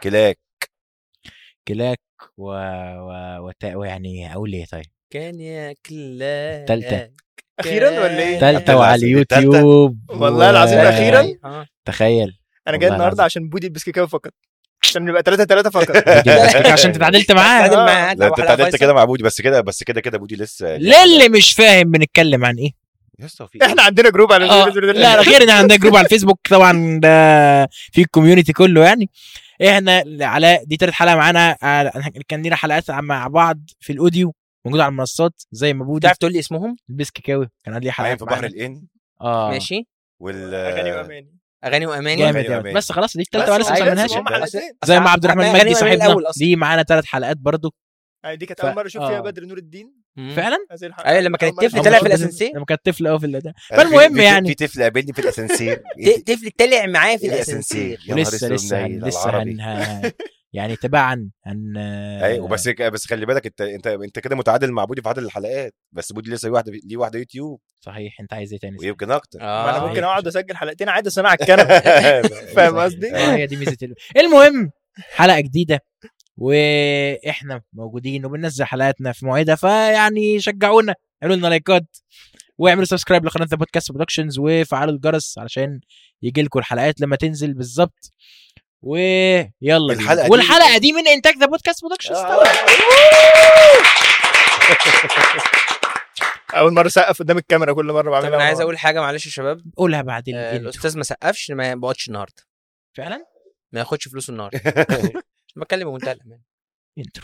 كلاك كلاك و... و... وت... ويعني اقول ايه طيب كان يا كلاك تالتة. اخيرا ولا ايه؟ تالتة. تالتة وعلى التالتة. اليوتيوب والله العظيم و- أخيراً. آه. تخيل انا جاي والله النهارده العظيم. عشان بودي البسكيكاوي فقط عشان نبقى 3 3 فقط عشان انت اتعادلت تعادل معاه معاه لا انت وحلقة اتعادلت فيصل. كده مع بودي بس كده بس كده كده بودي لسه للي مش فاهم بنتكلم عن ايه يا اسطى في احنا عندنا جروب على اه لا لا غير ان عندنا جروب على الفيسبوك طبعا ده في الكوميونتي كله يعني احنا علاء دي تالت حلقه معانا آه، كان لينا حلقات مع بعض في الاوديو موجوده على المنصات زي ما بودي تعرف تقول لي اسمهم البسكيكاوي كان ليه معايا حلقات في بحر معانا. الان اه ماشي وال اغاني واماني اغاني واماني جامد أغاني جامد وأماني. بس خلاص دي بس التالتة ولا لسه أيوة، ما بس سمعناش هم حلقتين. زي ما عبد الرحمن أغاني مجدي وأماني صاحبنا الأول أصلاً. دي معانا ثلاث حلقات برضو يعني دي كانت ف- اول مره اشوف فيها آه. بدر نور الدين مم. فعلا هذه الحلقه ايوه لما كانت أول مرة طفل أشوف. طلع في برضو الاسانسير لما كانت طفل قوي في الاداء في- فالمهم في- يعني. في طفل قابلني في الاسانسير ت- طفل طلع معاه في إيه الاسانسير يا نهار ولسه اسود لسه هن منيل، لسه العربي. هن ه- يعني تباعا هن ايوه بس بس خلي بالك انت انت انت كده متعادل مع بودي في عدد الحلقات بس بودي لسه ليه واحده ليه واحده يوتيوب صحيح انت عايز ايه تاني ويمكن اكتر ما انا اه ممكن اقعد اسجل حلقتين عادي بس انا على الكنبه فاهم قصدي؟ اه هي دي ميزه ال- المهم حلقه جديده واحنا موجودين وبننزل حلقاتنا في مواعيدها فيعني شجعونا اعملوا لنا لايكات واعملوا سبسكرايب لقناه ذا بودكاست برودكشنز وفعلوا الجرس علشان يجي لكم الحلقات لما تنزل بالظبط ويلا بينا. الحلقة دي- والحلقه دي من انتاج ذا بودكاست برودكشنز طبعا اول مره اسقف قدام الكاميرا كل مره بعملها طب انا عايز اقول حاجه معلش يا شباب قولها بعد آه، الانترو. الاستاذ ما سقفش ما يقعدش النهارده فعلا ما ياخدش فلوسه النهارده بتكلم بمنتهى الامان انترو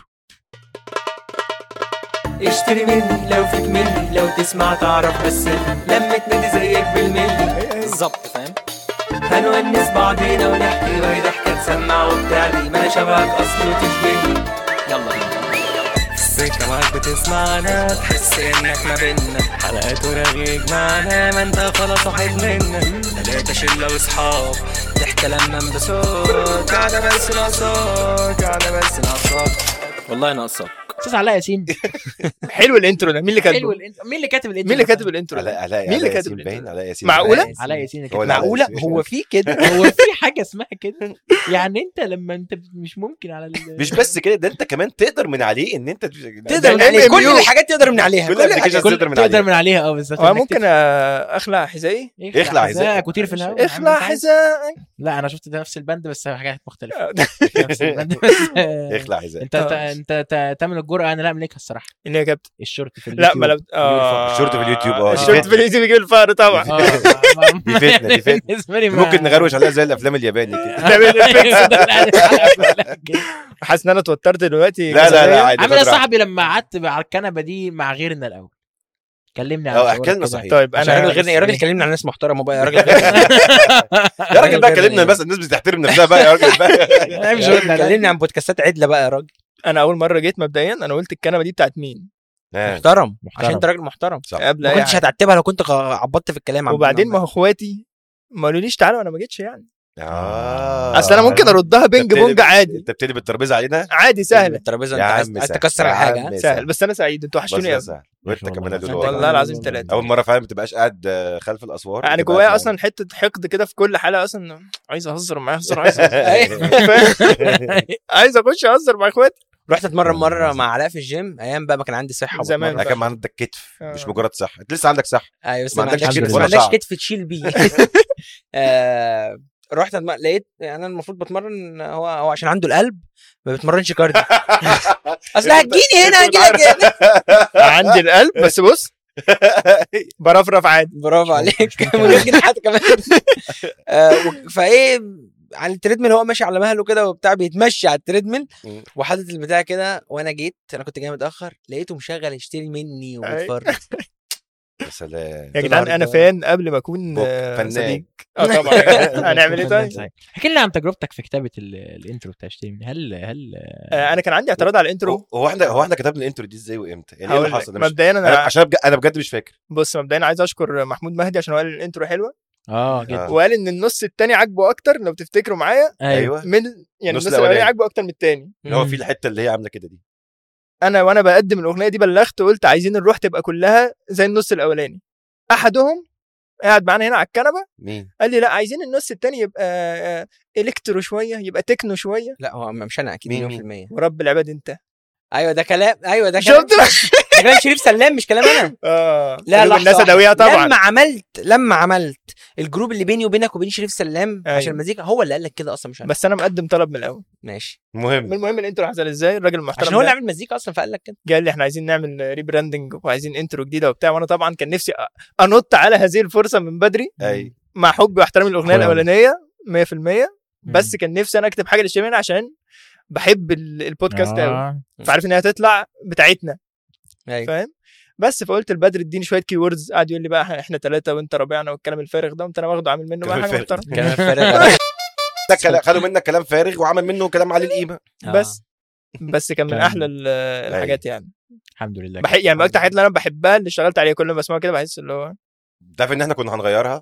اشتري مني لو فيك مني لو تسمع تعرف بس لما تنادي زيك بالملي بالظبط فاهم هنونس بعضينا ونحكي وهي ضحكة تسمع وبتاع دي ما انا شبهك اصلي وتشبهني يلا بينا السكة معاك بتسمعنا تحس انك ما بينا حلقات ورغيك معنا ما انت خلاص واحد منا تلاتة شلة واصحاب ضحكة لما انبساط قاعدة بس ناقصاك قاعدة بس ناقصاك والله ناقصاك استاذ علاء ياسين حلو الانترو ده مين اللي حلو كاتبه؟ الانترو مين اللي كاتب الانترو مين اللي كاتب الانترو علاء ده؟ علاء مين اللي علاء كاتب ياسين باين الانترو؟ علاء ياسين معقولة؟ علاء ياسين. علاء ياسين هو كده. علاء معقوله ياسين. هو في كده هو في حاجه اسمها كده يعني انت لما انت مش ممكن على ال... مش بس كده ده انت كمان تقدر من عليه ان انت تقدر ده من عليه ال كل MMU. الحاجات تقدر من عليها كل كل الابلكيشنز الحاجات. كل تقدر من تقدر عليها من عليها اه بالظبط هو إنك ممكن آه، اخلع حذائي تكتب- اخلع حذائك. وتطير في الهواء اخلع حذائي لا انا شفت ده نفس البند بس حاجات مختلفه نفس البند بس اخلع حذاء انت انت انت انت تعمل الجرأه انا لا املكها الصراحه ان هي كابتن الشورت في لا اليوتيوب ما لو اه الشورت في اليوتيوب، اه، دي الشورت فتنة. في اليوتيوب يجيب الفقر طبعا اه ما- ما- دي فتنة، دي فتنة. بالنسبه لي ما- ممكن نغروش عليها زي الافلام الياباني كده ده من الفيكس. ده لا، كده. حاسس ان انا اتوترت دلوقتي لا لا لا جسدياً. عادي عامل يا خد راحتك. صاحبي لما قعدت على الكنبه دي مع غيرنا الاول كلمني عن اه، شعورك احكي لنا كده. صحيح. طيب عشان راجل انا غيرنا يا راجل كلمنا عن ناس محترمه بقى يا راجل غيرنا يا راجل بقى غير- كلمنا بس الناس بتحترم نفسها بقى يا راجل بقى لا، مش هقول لك. كلمني عن بودكاستات عدله بقى يا راجل انا اول مره جيت مبدئيا انا قلت الكنبه دي بتاعت مين آه، محترم محترم. عشان انت راجل محترم صح قبل ما اي كنتش حاجه هتعتبها لو كنت غ- عبطت في الكلام عن وبعدين ما هو اخواتي ما قالوليش تعالى وانا ما جيتش يعني اه اصل انا ممكن اردها بينج بتقلب- بونج عادي انت بتقلب الترابيزه علينا عادي سهله الترابيزه يا انت عايز عم عايز سهل. تكسر يا الحاجه عم ها؟ سهل بس انا سعيد انتوا بس وحشتوني لا قوي سهل ماشي وانت والله كمان يا العظيم. دود والله العظيم ثلاثه اول مره فعلا ما تبقاش قاعد آه، خلف الاسوار انا بتبقى جوايا قاعد اصلا حته حقد كده في كل حلقه اصلا عايز اهزر معاه اهزر عايز عايز اخش اهزر مع اخواتي رحت اتمرن مره مع علاء في الجيم ايام بقى ما كان عندي صحه زمان. وبتمرن. لكن ما عندك كتف آه. مش مجرد صح انت لسه عندك صح ايوه بس ما ما عندكش عندكش كتف ما ولا عندكش شعر. كتف تشيل بيه آه، رحت أتم- لقيت يعني انا المفروض بتمرن هو هو عشان عنده القلب ما بيتمرنش كارديو اصل هتجيني هنا هاجي لك هنا عندي القلب بس بص برفرف عادي برافو عليك من غير جناحات كمان آه، و- فايه على التريدميل هو ماشي على مهله كده وبتاع بيتمشي على التريدميل مم. وحاطط البتاع كده وانا جيت انا كنت جاي متاخر لقيته مشغل يشتري مني وبيتفرج يا سلام يا جدعان انا النهاردة- فان قبل ما اكون بوك، آه، فنان. صديق اه طبعا هنعمل ايه طيب صحيح. احكي لنا عن تجربتك في كتابه ال- الانترو بتاع اشتري هل هل آه، انا كان عندي اعتراض على الانترو هو- هو احنا هو احنا كتبنا الانترو دي ازاي وامتى؟ يعني ايه هقول اللي لك. حصل؟ أنا مش- مبدئيا انا انا عشان بج- انا بجد مش فاكر بص مبدئيا عايز اشكر محمود مهدي عشان هو قال الانترو حلوه اه جدا آه. وقال ان النص التاني عاجبه اكتر لو تفتكروا معايا ايوه ايوه من يعني النص النص الأولاني. الاولاني عاجبه اكتر من التاني اللي هو في الحته اللي هي عامله كده دي انا وانا بقدم الاغنيه دي بلغت قلت عايزين الروح تبقى كلها زي النص الاولاني احدهم قاعد معانا هنا على الكنبه مين قال لي لا عايزين النص التاني يبقى آه، الكترو شويه يبقى تكنو شويه لا هو مش انا اكيد مين- مليون مين؟ في المية ورب العباد انت ايوه ده كلام ايوه ده كلام شفت بقى؟ ده كلام شريف سلام مش كلام انا اه لا قلوب لحظة الناس واحدة. ادويه طبعا لما عملت لما عملت الجروب اللي بيني وبينك وبين شريف سلام أيوة. عشان المزيكا هو اللي قال لك كده اصلا مش انا بس انا مقدم طلب من الاول ماشي المهم المهم الانترو حصل ازاي الراجل المحترم عشان هو اللي ده عامل مزيكا اصلا فقال لك كده قال لي احنا عايزين نعمل ريبراندنج وعايزين انترو جديده وبتاع وانا طبعا كان نفسي أ- انط على هذه الفرصه من بدري اي مع حبي واحترامي للاغنيه خلاص. الاولانيه 100% بس كان نفسي انا اكتب حاجه للشباب عشان بحب ال- البودكاست قوي آه. فعارف ان هي هتطلع بتاعتنا ايوه فاهم بس فقلت لبدر اديني شويه كي ووردز قعد يقول لي بقى احنا ثلاثه وانت رابعنا والكلام الفارغ ده قمت انا واخده عامل منه بقى كلام حاجه الفارغ. محترمه كلام فارغ ده كلا- خدوا منك كلام فارغ وعمل منه كلام عليه القيمه بس بس كان من كان- احلى ال- الحاجات يعني الحمد لله بح... يعني من اكتر الحاجات اللي انا بحبها اللي اشتغلت عليها كل ما بسمعها كده بحس اللي هو تعرف ان احنا كنا هنغيرها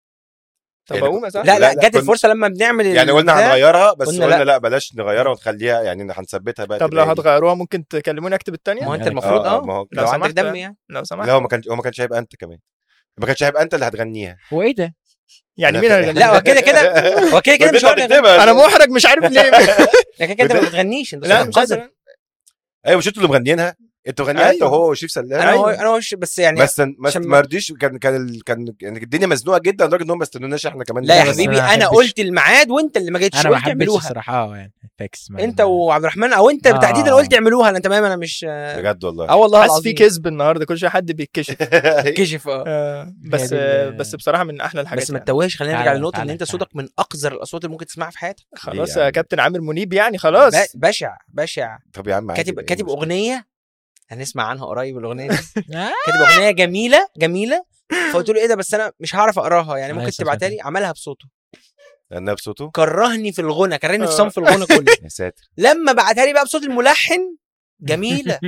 طب يعني اقوم يا صاحبي لا لا، لا لا، جت كنا- الفرصه لما بنعمل يعني قلنا البتاع. هنغيرها بس قلنا قلنا لا. لا بلاش نغيرها ونخليها يعني هنثبتها بقى طب تبقى لو إيه. هتغيروها ممكن تكلموني اكتب الثانيه ما هو انت يعني- المفروض آه، اه ما هو لو لو عندك سمحت. دم يعني لو سمحت لا هو ما كانش هو ما كانش هيبقى انت كمان ما كانش هيبقى انت اللي هتغنيها هو ايه ده؟ يعني لا، مين لا. هيغني لا هو كده كده هو كده كده مش هو اللي هيغني. انا محرج مش عارف ليه لكن كده انت ما بتغنيش انت لا صوتك مش عايز قذر. ايوه مش انتوا اللي مغنيينها انتوا غنيها انت أيوه. وهو وشيف سلام انا هو أيوة. انا هو ش- بس يعني بس بس عشان ما رضيش كان كان ال- كان يعني الدنيا مزنوقه جدا لدرجه ان هم ما استنوناش احنا كمان لا يا بس حبيبي أنا انا أحبش- قلت الميعاد وانت اللي ما جيتش انا ما قلت حبيتش اعملوها الصراحه اه يعني فاكس ما- انت وعبد الرحمن او انت آه. تحديدا قلت اعملوها انا تمام انا مش بجد والله اه والله حاسس في العظيم كذب النهارده كل شويه حد بيتكشف كشف اه آه، بس دي ال- بس بصراحه من احلى الحاجات بس ما يعني. تتوهش خلينا نرجع تعالى- للنقطه ان تعالى- انت تعالى. صوتك من اقذر الاصوات اللي ممكن تسمعها في حياتك خلاص يعني. يا كابتن عامر منيب يعني خلاص ب- بشع بشع طب يا عم عادي كاتب بقى، إيه كاتب المشكلة؟ اغنيه هنسمع عنها قريب الاغنيه دي آه. كاتب اغنيه جميله جميله فقلت له ايه ده بس انا مش هعرف اقراها يعني ممكن لسه تبعتها فاكر. لي عملها بصوته غناها بصوته كرهني في الغنى كرهني في آه. صنف الغنى كله يا ساتر لما بعتها لي بقى بصوت الملحن جميله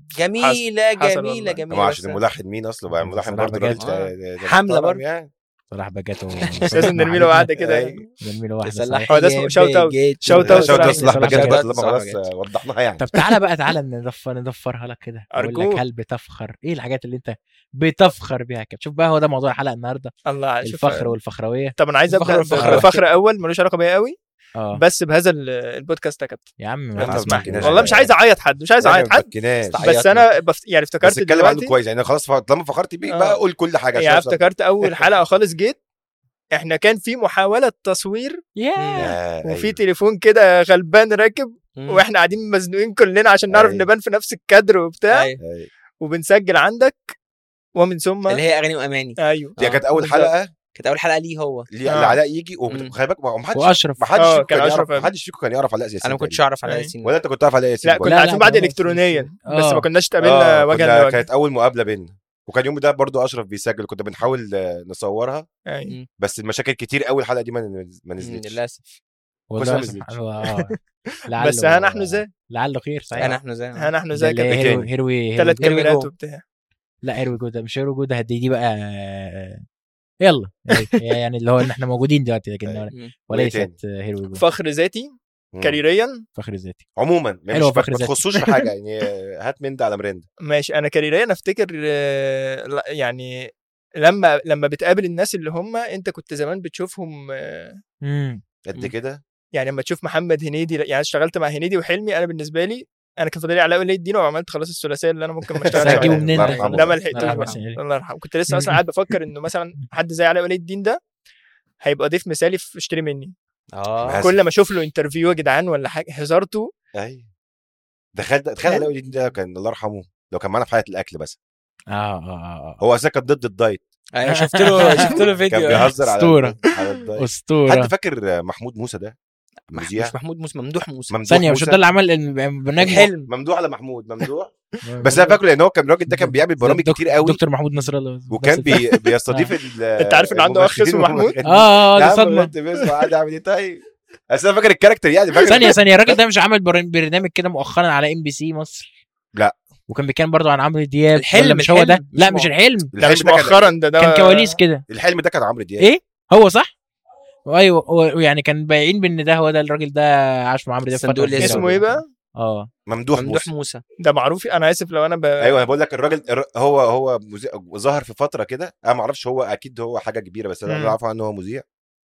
جميله حصل جميله والله. جميله ما عشان بس- الملحن مين اصلا بقى الملحن صراحة برضه بجد. راجل ده- ده- ده حملة محترم برضه. يعني صراحه بجد لازم نرمي له قعده كده أيوة. نرمي له واحده صلاح صحيح. هو ده اسمه shout out. بجد. shout out شوت صراحة. اصلاح صلاح بجد بجد. بقى طالما صلاح خلاص بجد. وضحناها يعني طب تعالى بقى تعالى ندفر ندفرها لك كده اقول أرجوك. لك هل بتفخر ايه الحاجات اللي انت بتفخر بيها كده شوف بقى هو ده موضوع الحلقه النهارده الله عايز الفخر والفخرويه طب انا عايز الفخر ابدا والفخر. بفخر اول ملوش علاقه بيا قوي اه بس بهذا ال- البودكاست يا كابتن يا عم لا، ما ما تسمح تبكيناش. والله مش عايز اعيط حد مش عايز يعني اعيط ما حد تبكيناش. استع- بس عيطنا. انا بف... يعني بس افتكرت اتكلم عنه دلوقتي كويس يعني خلاص ف- طالما فخرت بيه آه. بقى قول كل حاجه عشان يعني أفهم. افتكرت اول حلقه خالص جيت احنا كان في محاوله تصوير يا يا وفي أيوة. تليفون كده غلبان راكب مم. واحنا قاعدين مزنوقين كلنا عشان نعرف أيوة. نبان في نفس الكادر وبتاع أيوة. أيوة. وبنسجل عندك ومن ثم اللي هي اغاني واماني ايوه دي آه. كانت اول بالظبط. حلقه كانت اول حلقه ليه هو اللي آه. اللي علاء يجي مم. وخلي بالك ما حدش واشرف ما حدش آه، فيكم كان كان أشرف يعرف قبل. ما حدش فيكم كان يعرف علاء ياسين انا ما كنتش تقريباً. اعرف على أيوة. ياسين ولا انت كنت عارف علاء ياسين لا برضه؟ كنا لا، عارفين لا، بعض ده هو الكترونيا آه. بس ما كناش اتقابلنا اه وجها كنا- لوجه كانت اول مقابله بينا وكان يوم ده برضو اشرف بيسجل كنا بنحاول آه، نصورها أيوة. بس المشاكل كتير قوي الحلقه دي ما ما مم، نزلتش للاسف والله كويس سبحان ما الله اه لعله بس ها نحن زي لعله خير صحيح انا احنا زي ها نحن ده زي اللي هي كده هيرو تاني. هيروي ثلاث هيروي كاميرات جو. وبتاع لا هيروي جوده مش هيروي جوده دي دي بقى آه، يلا يعني اللي هو ان احنا موجودين دلوقتي لكن أيوة. مم. وليست هيروي جوده فخر ذاتي مم. كاريريا فخر ذاتي عموما يعني حلوة مش ما فخر ذاتي. تخصوش في حاجه يعني آه، هات من ده على مرند ماشي انا كاريريا افتكر آه، لا، يعني لما لما بتقابل الناس اللي هم انت كنت زمان بتشوفهم آه، امم قد مم. كده يعني لما تشوف محمد هنيدي يعني اشتغلت مع هنيدي وحلمي انا بالنسبه لي انا كان فاضل لي علاء ولي الدين وعملت خلاص الثلاثيه اللي انا ممكن ما بس اشتغلش هجيبه عليها. منين الله ده؟ يرحمه. ده ما الله لحقتوش يرحمه بقى. حسين إليه. الله يرحمه كنت لسه اصلا قاعد بفكر انه مثلا حد زي علاء ولي الدين ده هيبقى ضيف مثالي في اشتري مني اه آسف. كل ما اشوف له انترفيو يا جدعان ولا حاجه هزارته اي تخيل تخيل علاء ولي الدين ده كان الله يرحمه لو كان معانا في حلقه الاكل بس اه اه اه هو اساسا كان ضد الدايت ايوه شفت له شفت له كان فيديو بيهزر على أسطورة. على الدايت حد اسطوره فاكر محمود موسى ده مح- مذيع مش محمود موسى ممدوح موسى ممدوح ثانيه مش موسى؟ ده اللي عمل البرنامج الحلم ممدوح على محمود ممدوح بس انا فاكره لان هو كان الراجل ده كان بيعمل برامج دكتور- كتير قوي دكتور محمود نصر الله وكان بس- بي بيستضيف ال- أنت عارف إن عنده أخ اسمه الممثلين محمود؟ والمغنيين. اه اه يا دي عم صدمه انت بس قاعد اعمل ايه طيب بس انا فاكر الكاركتر يعني فاكر ثانيه ثانيه الراجل ده مش عمل بر- برنامج كده مؤخرا على ام بي سي مصر لا. وكان بيتكلم برضه عن عمرو دياب الحلم- ولا مش هو ده الحلم، مش لا مؤ- مش الحلم ده الحلم مش ده كان- مؤخرا ده ده كان كواليس كده الحلم ده كان عمرو دياب ايه هو صح وايوه ويعني كان بايعين بان ده هو ده الراجل ده عاش مع عمرو دياب الصندوق فترة الأسود. كبيرة. اسمه ايه بقى؟ اه ممدوح, ممدوح موسى موسى ده معروف انا اسف لو انا ب... ايوه انا بقول لك الراجل الر- هو هو مذيع ظهر في فتره كده انا ما اعرفش هو اكيد هو حاجه كبيره بس انا مم. اللي اعرفه عنه هو مذيع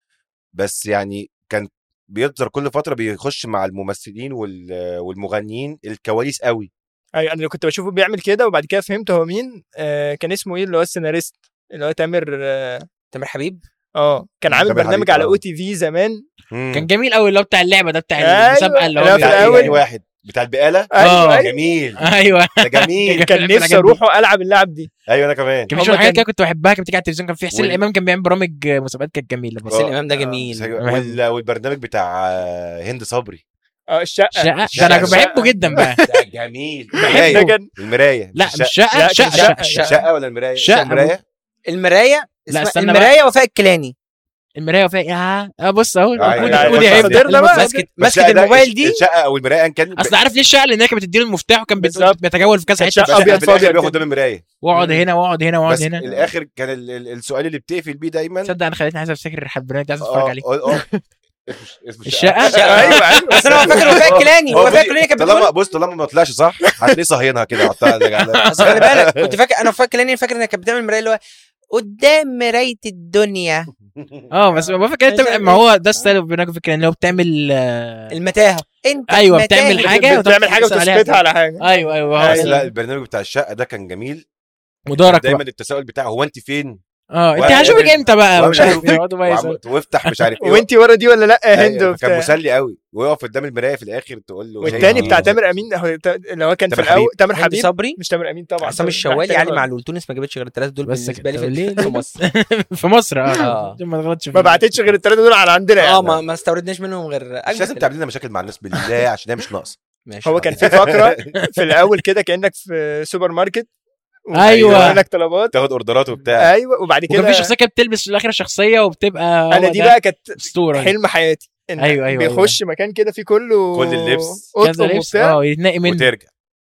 بس يعني كان بيظهر كل فتره بيخش مع الممثلين وال- والمغنيين الكواليس قوي ايوه انا اللي كنت بشوفه بيعمل كده وبعد كده فهمت هو مين آه كان اسمه ايه اللي هو السيناريست اللي هو تامر اه تامر حبيب آه، كان عامل تامر برنامج حبيب، على آه. او تي في زمان مم. كان جميل قوي اللي هو بتاع اللعبه ده بتاع أيوة، المسابقه اللي اللي هو هو في بتاع بيبقى- الأول. أي واحد بتاع البقاله آه. ايوه ده ايوه جميل ايوه ده جميل كان بحب الحاجات نفسي دي. اروح والعب اللعب دي ايوه انا كمان كان في هما شويه حاجات كان- كده كنت بحبها كانت بتيجي على التلفزيون كان في حسين وال- الامام كان بيعمل برامج آه، مسابقات كانت جميله بس حسين آه. الامام ده بس جميل أيوة، أنا وال- والبرنامج بتاع آه، هند صبري اه الشقه شقه ده شقة. انا بحبه جدا بقى ده جميل ده المرايه كان المرايه لا مش مش شقه لا، شقه كان شقه شقة. الشقه ولا المرايه شقة. المرايه المرايه اسمها استنى المرايه وفاء الكيلاني المرايه وفيها يا اه بص اهو أيوة، قولي- لا، قولي بص عيب على ده بقى. ماسكه بس ماسكه لا، ده الموبايل الش- دي الشقه او المرايه ان كان اصل عارف ليه الشقه لان هي كانت بتديله المفتاح وكان بت- بالظبط. بيتجول في كذا حته الشقة في الشقة. أبيض في الاخر فأبيض بياخد كده. قدام المرايه واقعد هنا واقعد هنا واقعد بس هنا الاخر كان ال- ال- السؤال اللي بتقفل بيه دايما تصدق انا خليتني عايز افتكر البرنامج ده عايز اتفرج اه عليه اه اه اسمه الشقه ايوه ايوه بس انا فاكر وفاء الكيلاني هو وفاء بص- الكيلاني كانت طالما بتقول بص طالما ما طلعش صح هتلاقيه صهينها كده حطها بس خلي بالك كنت فاكر انا وفاء الكيلاني فاكر انها كانت بتعمل المرايه اللي هو قدام مرايه الدنيا اه بس ما فاكر انت ما هو ده ستايل برنامج فكره ان هو بتعمل آه، المتاهه انت ايوه متاهة. بتعمل حاجه بتعمل حاجه وتسأل عليها. وتسقطها على حاجه ايوه ايوه بس هو لا البرنامج بتاع الشقه ده كان جميل مدارك دايما بقى. التساؤل بتاعه هو انت فين؟ اه انت وأنا هشوفك قابل- امتى بقى وأنا مش عارف بشوفك. ايه يقعدوا بقى يسألوا. وعم- وافتح مش عارف ايه وانت ورا دي ولا لا يا هند أيوة، كان وبتاع مسلي قوي ويقف قدام المرايه في الاخر تقول له والتاني هي بتاع دي. تامر امين هو تا- اللي هو كان في تامر الاول حبيب. تامر هند حبيب صبري مش تامر امين طبعا عصام تامر- الشوالي تامر علي حبيب. معلول تونس ما جابتش غير الثلاثه دول بس بالنسبه لي طب ليه- في, في ليه؟ مصر في مصر اه آه. عشان ما تغلطش ما بعتتش غير الثلاثه دول على عندنا اه يعني ما ما استوردناش منهم غير مش أجمل لازم كده. تعمل لنا مشاكل مع الناس بالله عشان هي مش ناقصه ماشي هو كان في فقره في الاول كده كانك في سوبر ماركت أيوة. ويقول لك طلبات تاخد اوردرات وبتاع ايوه وبعد وكان كده في شخصيه كانت بتلبس في الاخر شخصيه وبتبقى انا هو دي ده بقى كانت اسطوره حلم حياتي إن أيوة، أيوة، بيخش مكان كده فيه كله كل اللبس. كذا اطقم لبس وبتاع اه يتنقي منه وترجع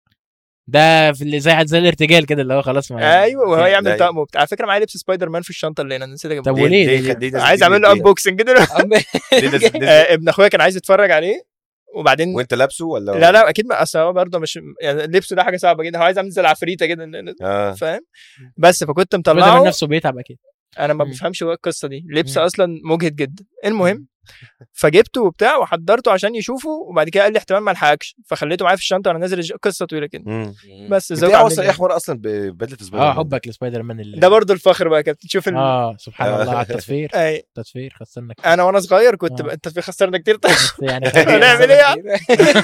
ده في اللي زي زي الارتجال كده اللي هو خلاص ما ايوه وهو يعمل أيوة. طقم وبتاع على فكره معايا لبس سبايدر مان في الشنطه اللي هنا نسيت اجيبها طب ليه- وليه؟ ليه- ليه؟ ليه ناس عايز دي اعمل له بتديها؟ انبوكسنج كده ليه ناس- ناس- آه، ابن اخويا كان عايز يتفرج عليه وبعدين وانت لابسه ولا لا لا اكيد ما اصل هو برضه مش يعني لبسه ده حاجه صعبه جدا هو عايز اعمل زي العفريته كده اه فاهم بس فكنت سبايدر مطلعه مان نفسه بيتعب اكيد انا ما مم. بفهمش هو القصه دي لبس مم. اصلا مجهد جدا المهم فجبته وبتاع وحضرته عشان يشوفه وبعد كده قال لي احتمال ما الحقكش فخليته معايا في الشنطه وانا نازل الج- قصه طويله كده مم. بس انت الزوجه ايه عاملة اصلا لي. ايه حوار اصلا ببدله سبايدر اه مان؟ حبك لسبايدر مان اللي ده برضه الفخر بقى كابتن تشوف ال... اه سبحان آه. الله على التصوير أي. التصوير خسرنا كتير. انا وانا صغير كنت آه. ب... انت في خسرنا كتير طيب بس يعني هنعمل ايه يعني؟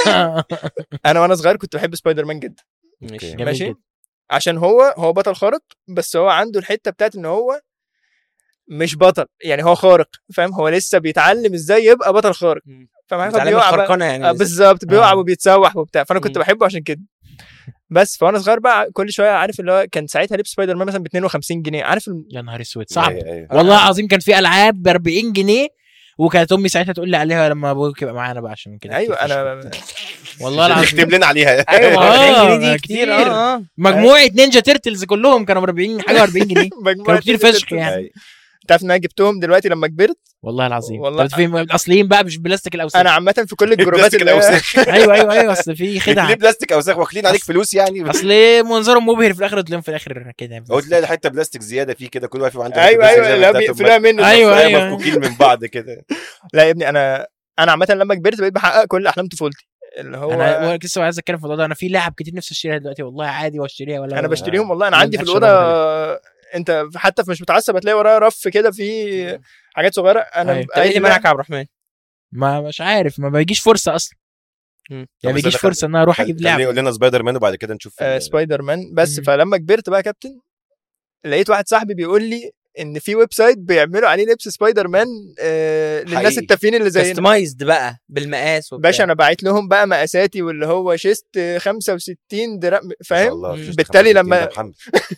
انا وانا صغير كنت بحب سبايدر مان جدا ماشي جميل ماشي جدا. عشان هو هو بطل خارق بس هو عنده الحته بتاعت ان هو مش بطل يعني هو خارق فاهم هو لسه بيتعلم ازاي يبقى بطل خارق مم. فاهم حاجة؟ بتعلم فبيقع بقى- الخرقانه يعني آه، لسه. بالظبط بيقع آه. وبيتسوح وبتاع فانا كنت مم. بحبه عشان كده بس فانا صغير بقى كل شويه عارف اللي هو كان ساعتها لبس سبايدر مان مثلا ب 52 جنيه عارف الم... يا نهار اسود صعب أيوة، أيوة. والله العظيم كان في العاب ب 40 جنيه وكانت امي ساعتها تقول لي عليها لما ابوك يبقى معانا بقى عشان كده ايوه كتير انا فشخ. والله العظيم اكتب لنا عليها ايوه ما هو آه، 40 جنيه دي كتير. كتير اه اه مجموعه نينجا تيرتلز كلهم كانوا ب 40 حاجه 40 جنيه مجموعة كانوا كتير تيشيرت. فشخ يعني أيوة. تعرف ان انا جبتهم دلوقتي لما كبرت والله العظيم والله. والله في الاصليين بقى مش بلاستيك الاوساخ انا عامه في كل الجروبات بلاستيك اللي هي الاوساخ ايوه ايوه ايوه اصل في ليه خدعه بلاستيك اوساخ واكلين عليك فلوس يعني اصل منظرهم مبهر في الاخر وتلاقيهم في الاخر كده او تلاقي حته بلاستيك زياده فيه كده كل واحد فيهم عنده ايوه حتة ايوه بلاستيك زي لا ما بتاعته بيقفلوها منه أيوة، شوية أيوة. مفكوكين من بعض كده لا يا ابني انا انا عامه لما كبرت بقيت بحقق كل احلام طفولتي اللي هو انا انا, هو لسه عايز اتكلم في الموضوع ده انا في لعب كتير نفسي اشتريها دلوقتي والله عادي واشتريها ولا أنا بشتريهم والله انا ولا عندي في أكشن الاوضه ولا انت حتى في مش متعصب هتلاقي ورايا رف كده فيه حاجات صغيره انا أيوة. طب ايه اللي منعك يا عبد الرحمن؟ ما مش عارف ما بيجيش فرصه اصلا مم. يعني طب ما بيجيش استنى خل- فرصه ان انا اروح اجيب خليه لعب يقول لنا سبايدر مان وبعد كده نشوف آه ال- سبايدر مان بس مم. فلما كبرت بقى يا كابتن لقيت واحد صاحبي بيقول لي ان في ويب سايت بيعملوا عليه لبس سبايدر مان آه للناس حقيقي. التافهين اللي زينا كاستمايزد بقى بالمقاس وبتاع. باشا انا باعت لهم بقى مقاساتي واللي هو شيست 65 درهم ما شاء فاهم الله، مم. شفت بالتالي 65 لما- ده محمد.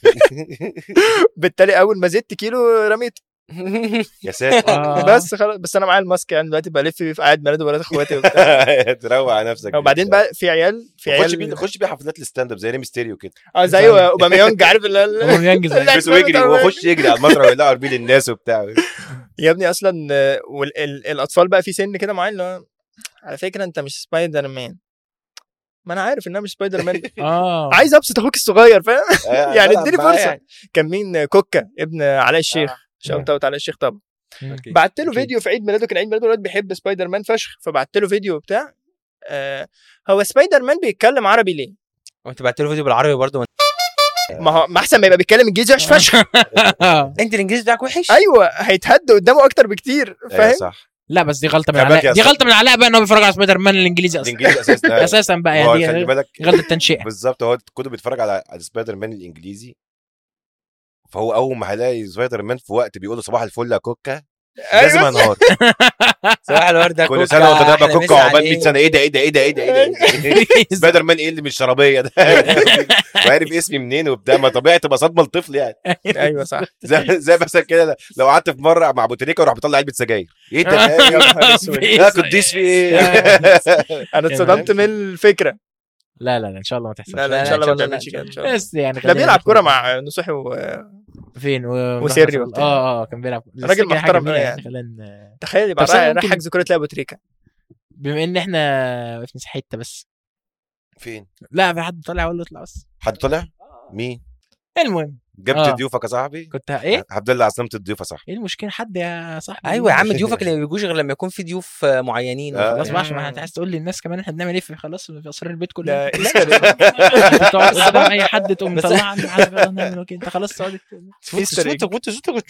بالتالي اول ما زدت كيلو رميت يا ساتر آه. بس خلاص بس انا معايا الماسك يعني دلوقتي بلف بيه في قاعد ميلاد ولاد اخواتي وبتاع تروق على نفسك وبعدين بقى في عيال في خش بيه عيال خش بيه حفلات الستاند اب زي ريم ستيريو كده اه زي اوباميونج عارف اللي هو- أوباميانج زي- لا، بس ويجري ويخش يجري على المسرح ويلاقوا بيه للناس وبتاع يا ابني اصلا آه، وال- ال- الاطفال بقى في سن كده معين اللي هو على فكره انت مش سبايدر مان ما انا عارف انها مش سبايدر مان اه عايز ابسط اخوك الصغير فاهم آه، يعني بلعب اديني معاه فرصه يعني. كان مين كوكا ابن علاء الشيخ آه. شوت اوت علاء الشيخ طبعا مم. أوكي. بعت له أكيد. فيديو في عيد ميلاده كان عيد ميلاده الواد بيحب سبايدر مان فشخ فبعت له فيديو بتاع آه هو سبايدر مان بيتكلم عربي ليه؟ وانت بعت له فيديو بالعربي برضه ما هو ما احسن ما يبقى بيتكلم انجليزي وحش فشخ آه. انت الانجليزي بتاعك وحش ايوه هيتهد قدامه اكتر بكتير ايوه فاهم؟ صح لا بس دي غلطه من خلي بالك علاء يا دي أستاذ. غلطه من علاء بقى ان هو بيتفرج على سبايدر مان الانجليزي اصلا الانجليزي اساسا اساسا بقى هو يعني خلي دي بالك غلطه تنشئه بالظبط هو كله بيتفرج على على سبايدر مان الانجليزي فهو اول ما هيلاقي سبايدر مان في وقت بيقول له صباح الفل يا كوكا لازم ايوه انهار صباح الورد يا كل سنه وانت طيب يا أحلى كوكا مسا عقبال عليك. 100 سنه ايه ده ايه ده ايه ده ايه ده ايه ده سبايدر مان ايه اللي مش شرابيه ده وعارف اسمي منين وبتاع ما طبيعي تبقى صدمه لطفل يعني ايوه صح زي زي مثلا كده لو قعدت في مره مع ابو تريكه وراح بيطلع علبه سجاير ايه ده يا نهار اسود. لا قديس في ايه انا اتصدمت من الفكره لا لا لا ان شاء الله ما تحصلش لا لا ان لا، شاء الله إن ما شاء الله تعملش لا. كده ان شاء الله بس يعني ده خلينا بيلعب ندخل- كوره مع نصوحي و... فين و... وسيري اه وبتاع. اه كان بيلعب بس راجل كان حاجة محترم جميلة يعني. خلينا تخيل يبقى بس أنا رايح رايح ممكن- حجز كوره تلاقي ابو تريكه بما ان احنا في حته بس فين لا في حد طالع اقول له اطلع بس حد طلع مين المهم جبت آه. ضيوفك يا صاحبي كنت ه- ايه عبد الله عزمت الضيوف يا صاحبي ايه المشكله حد يا صاحبي ايوه يا عم ضيوفك اللي ما بيجوش غير لما يكون في ضيوف آه، معينين آه. خلاص بقى عشان ما انت عايز تقول للناس كمان احنا بنعمل ايه في خلاص في اسرار البيت ده كله ايستر تقعد قدام اي حد تقوم بس- مطلع عنه حاجه خلاص نعمل كده انت خلاص تقعد إيستر إيج. وانت صوتك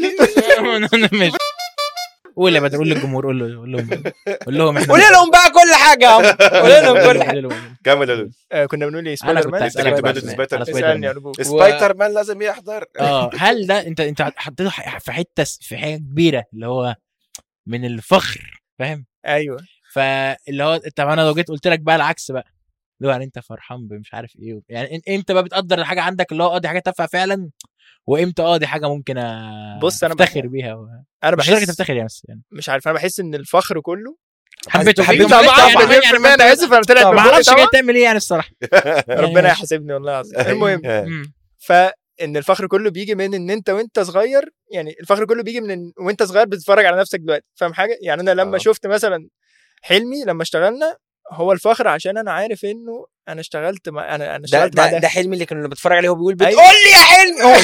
ماشي قول يا بدر قول للجمهور قول له قول لهم قول لهم احنا قول لهم بقى كل حاجه يا عم قول لهم كل حاجه قول لهم. كمل يا لولو. آه، كنا بنقول ايه انا سبايدر كنت مان هسألك كنت بقى بدرس على سبايدر- سبايدر اسالني مان. ارجوك سبايدر مان لازم يحضر اه هل ده انت انت حطيته ح- في حته س- في حاجه كبيره اللي هو من الفخر فاهم ايوه فاللي هو طب انا لو جيت قلت لك بقى العكس بقى اللي هو يعني انت فرحان بمش عارف ايه يعني إن- امتى بقى بتقدر الحاجه عندك اللي هو اه دي حاجه تافهه فعلا وامتى اه دي حاجه ممكن أ- بص، أنا افتخر بحب- بيها و... انا مش لدرجه بحس تفتخر يعني بس يعني مش عارف انا بحس ان الفخر كله حبيته حبيته فيك. طبعا يعني- يعني- 100% انا اسف انا طلعت ما من بوقي اعرفش طبعا جاي تعمل ايه يعني الصراحه ربنا ماشي. يحاسبني والله العظيم المهم مم. فان الفخر كله بيجي من ان انت وانت صغير يعني الفخر كله بيجي من إن وانت صغير بتتفرج على نفسك دلوقتي فاهم حاجه يعني انا لما آه. شفت مثلا حلمي لما اشتغلنا هو الفخر عشان انا عارف انه انا اشتغلت مع انا انا ده اشتغلت مع ده, ده, ده حلمي اللي كنا بنتفرج عليه هو بيقول أيوة. بتقول لي يا حلمي هو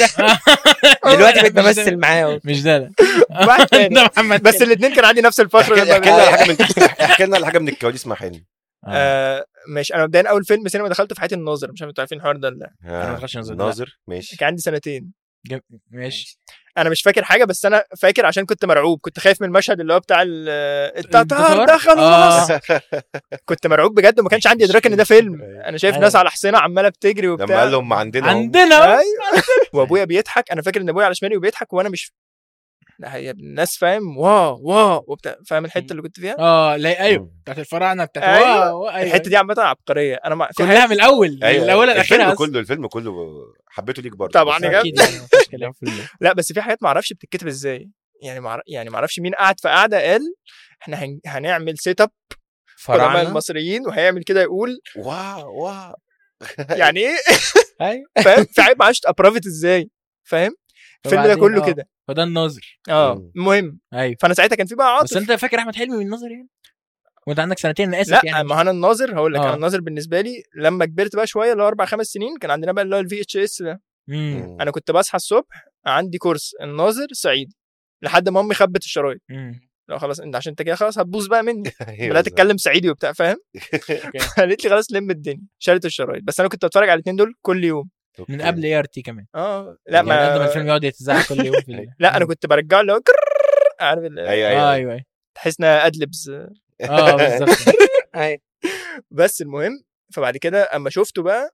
ده دلوقتي بقيت مش ده. بمثل معاه مش ده لا واحد تاني. ده محمد بس الاثنين كان عندي نفس الفخر احكي لما احكي لنا على حاجه من احكي لنا على حاجه من الكواليس مع حلمي آه. آه ماشي انا مبدئيا اول فيلم سينما دخلته في حياتي الناظر مش عارف انتوا عارفين الحوار ده ولا لا ما دخلتش ناظر، لا. ناظر ماشي كان عندي سنتين جم- ماشي انا مش فاكر حاجه بس انا فاكر عشان كنت مرعوب كنت خايف من المشهد اللي هو بتاع ال- التتار التتار؟ دخلوا آه. مصر كنت مرعوب بجد وما كانش عندي ادراك ان ده فيلم انا شايف أيوة. ناس على حصينه عماله بتجري وبتاع لما قال لهم ما عندنا هم. عندنا ايوه وابويا بيضحك انا فاكر ان ابويا على شمالي وبيضحك وانا مش لا هي الناس فاهم واو واو وبتاع فاهم الحته اللي كنت فيها اه لا ايوه مم. بتاعت الفراعنه بتاعت أيوة. واو أيوة. الحته دي عامه عبقريه انا ما في كلها حاجات من الاول من ايوه الاول الفيلم الاخير كله الفيلم كله حبيته ليك برضه طبعاً بس- يا جدع. اكيد يعني مفيش كلام. لا بس في حاجات ما اعرفش بتتكتب ازاي يعني ما يعني ما اعرفش مين قعد في قعده قال احنا هن... هنعمل سيت اب قدماء فراعنه المصريين وهيعمل كده يقول واو واو يعني ايه ايوه فاهم في حاجات ما اعرفش ابرافت ازاي فاهم الفيلم ده وبعدين كله آه. كده فده الناظر اه مم. المهم ايوه فانا ساعتها كان في بقى بس عاطف انت فاكر احمد حلمي من النظر يعني وانت عندك سنتين انا اسف لا يعني ما هو انا الناظر هقول لك آه. انا الناظر بالنسبه لي لما كبرت بقى شويه اللي هو اربع خمس سنين كان عندنا بقى اللي هو الفي اتش اس ده مم. انا كنت بصحى الصبح عندي كورس الناظر صعيدي لحد ما امي خبت الشرايط مم. لو خلاص انت عشان انت كده خلاص هتبوظ بقى مني أيوة بدات بالظبط. اتكلم صعيدي وبتاع فاهم قالت لي خلاص لم الدنيا شالت الشرايط بس انا كنت بتفرج على الاثنين دول كل يوم من أوكي. قبل اي ار تي كمان اه لا يعني قد ما ما الفيلم يقعد يتذاع كل يوم في ال- لا انا كنت برجعه اللي هو كرررر، عارف ال- ايوه آه، ايوه ايوه ايوه تحس انها ادلبس اه بالظبط ايوه بس المهم فبعد كده اما شفته بقى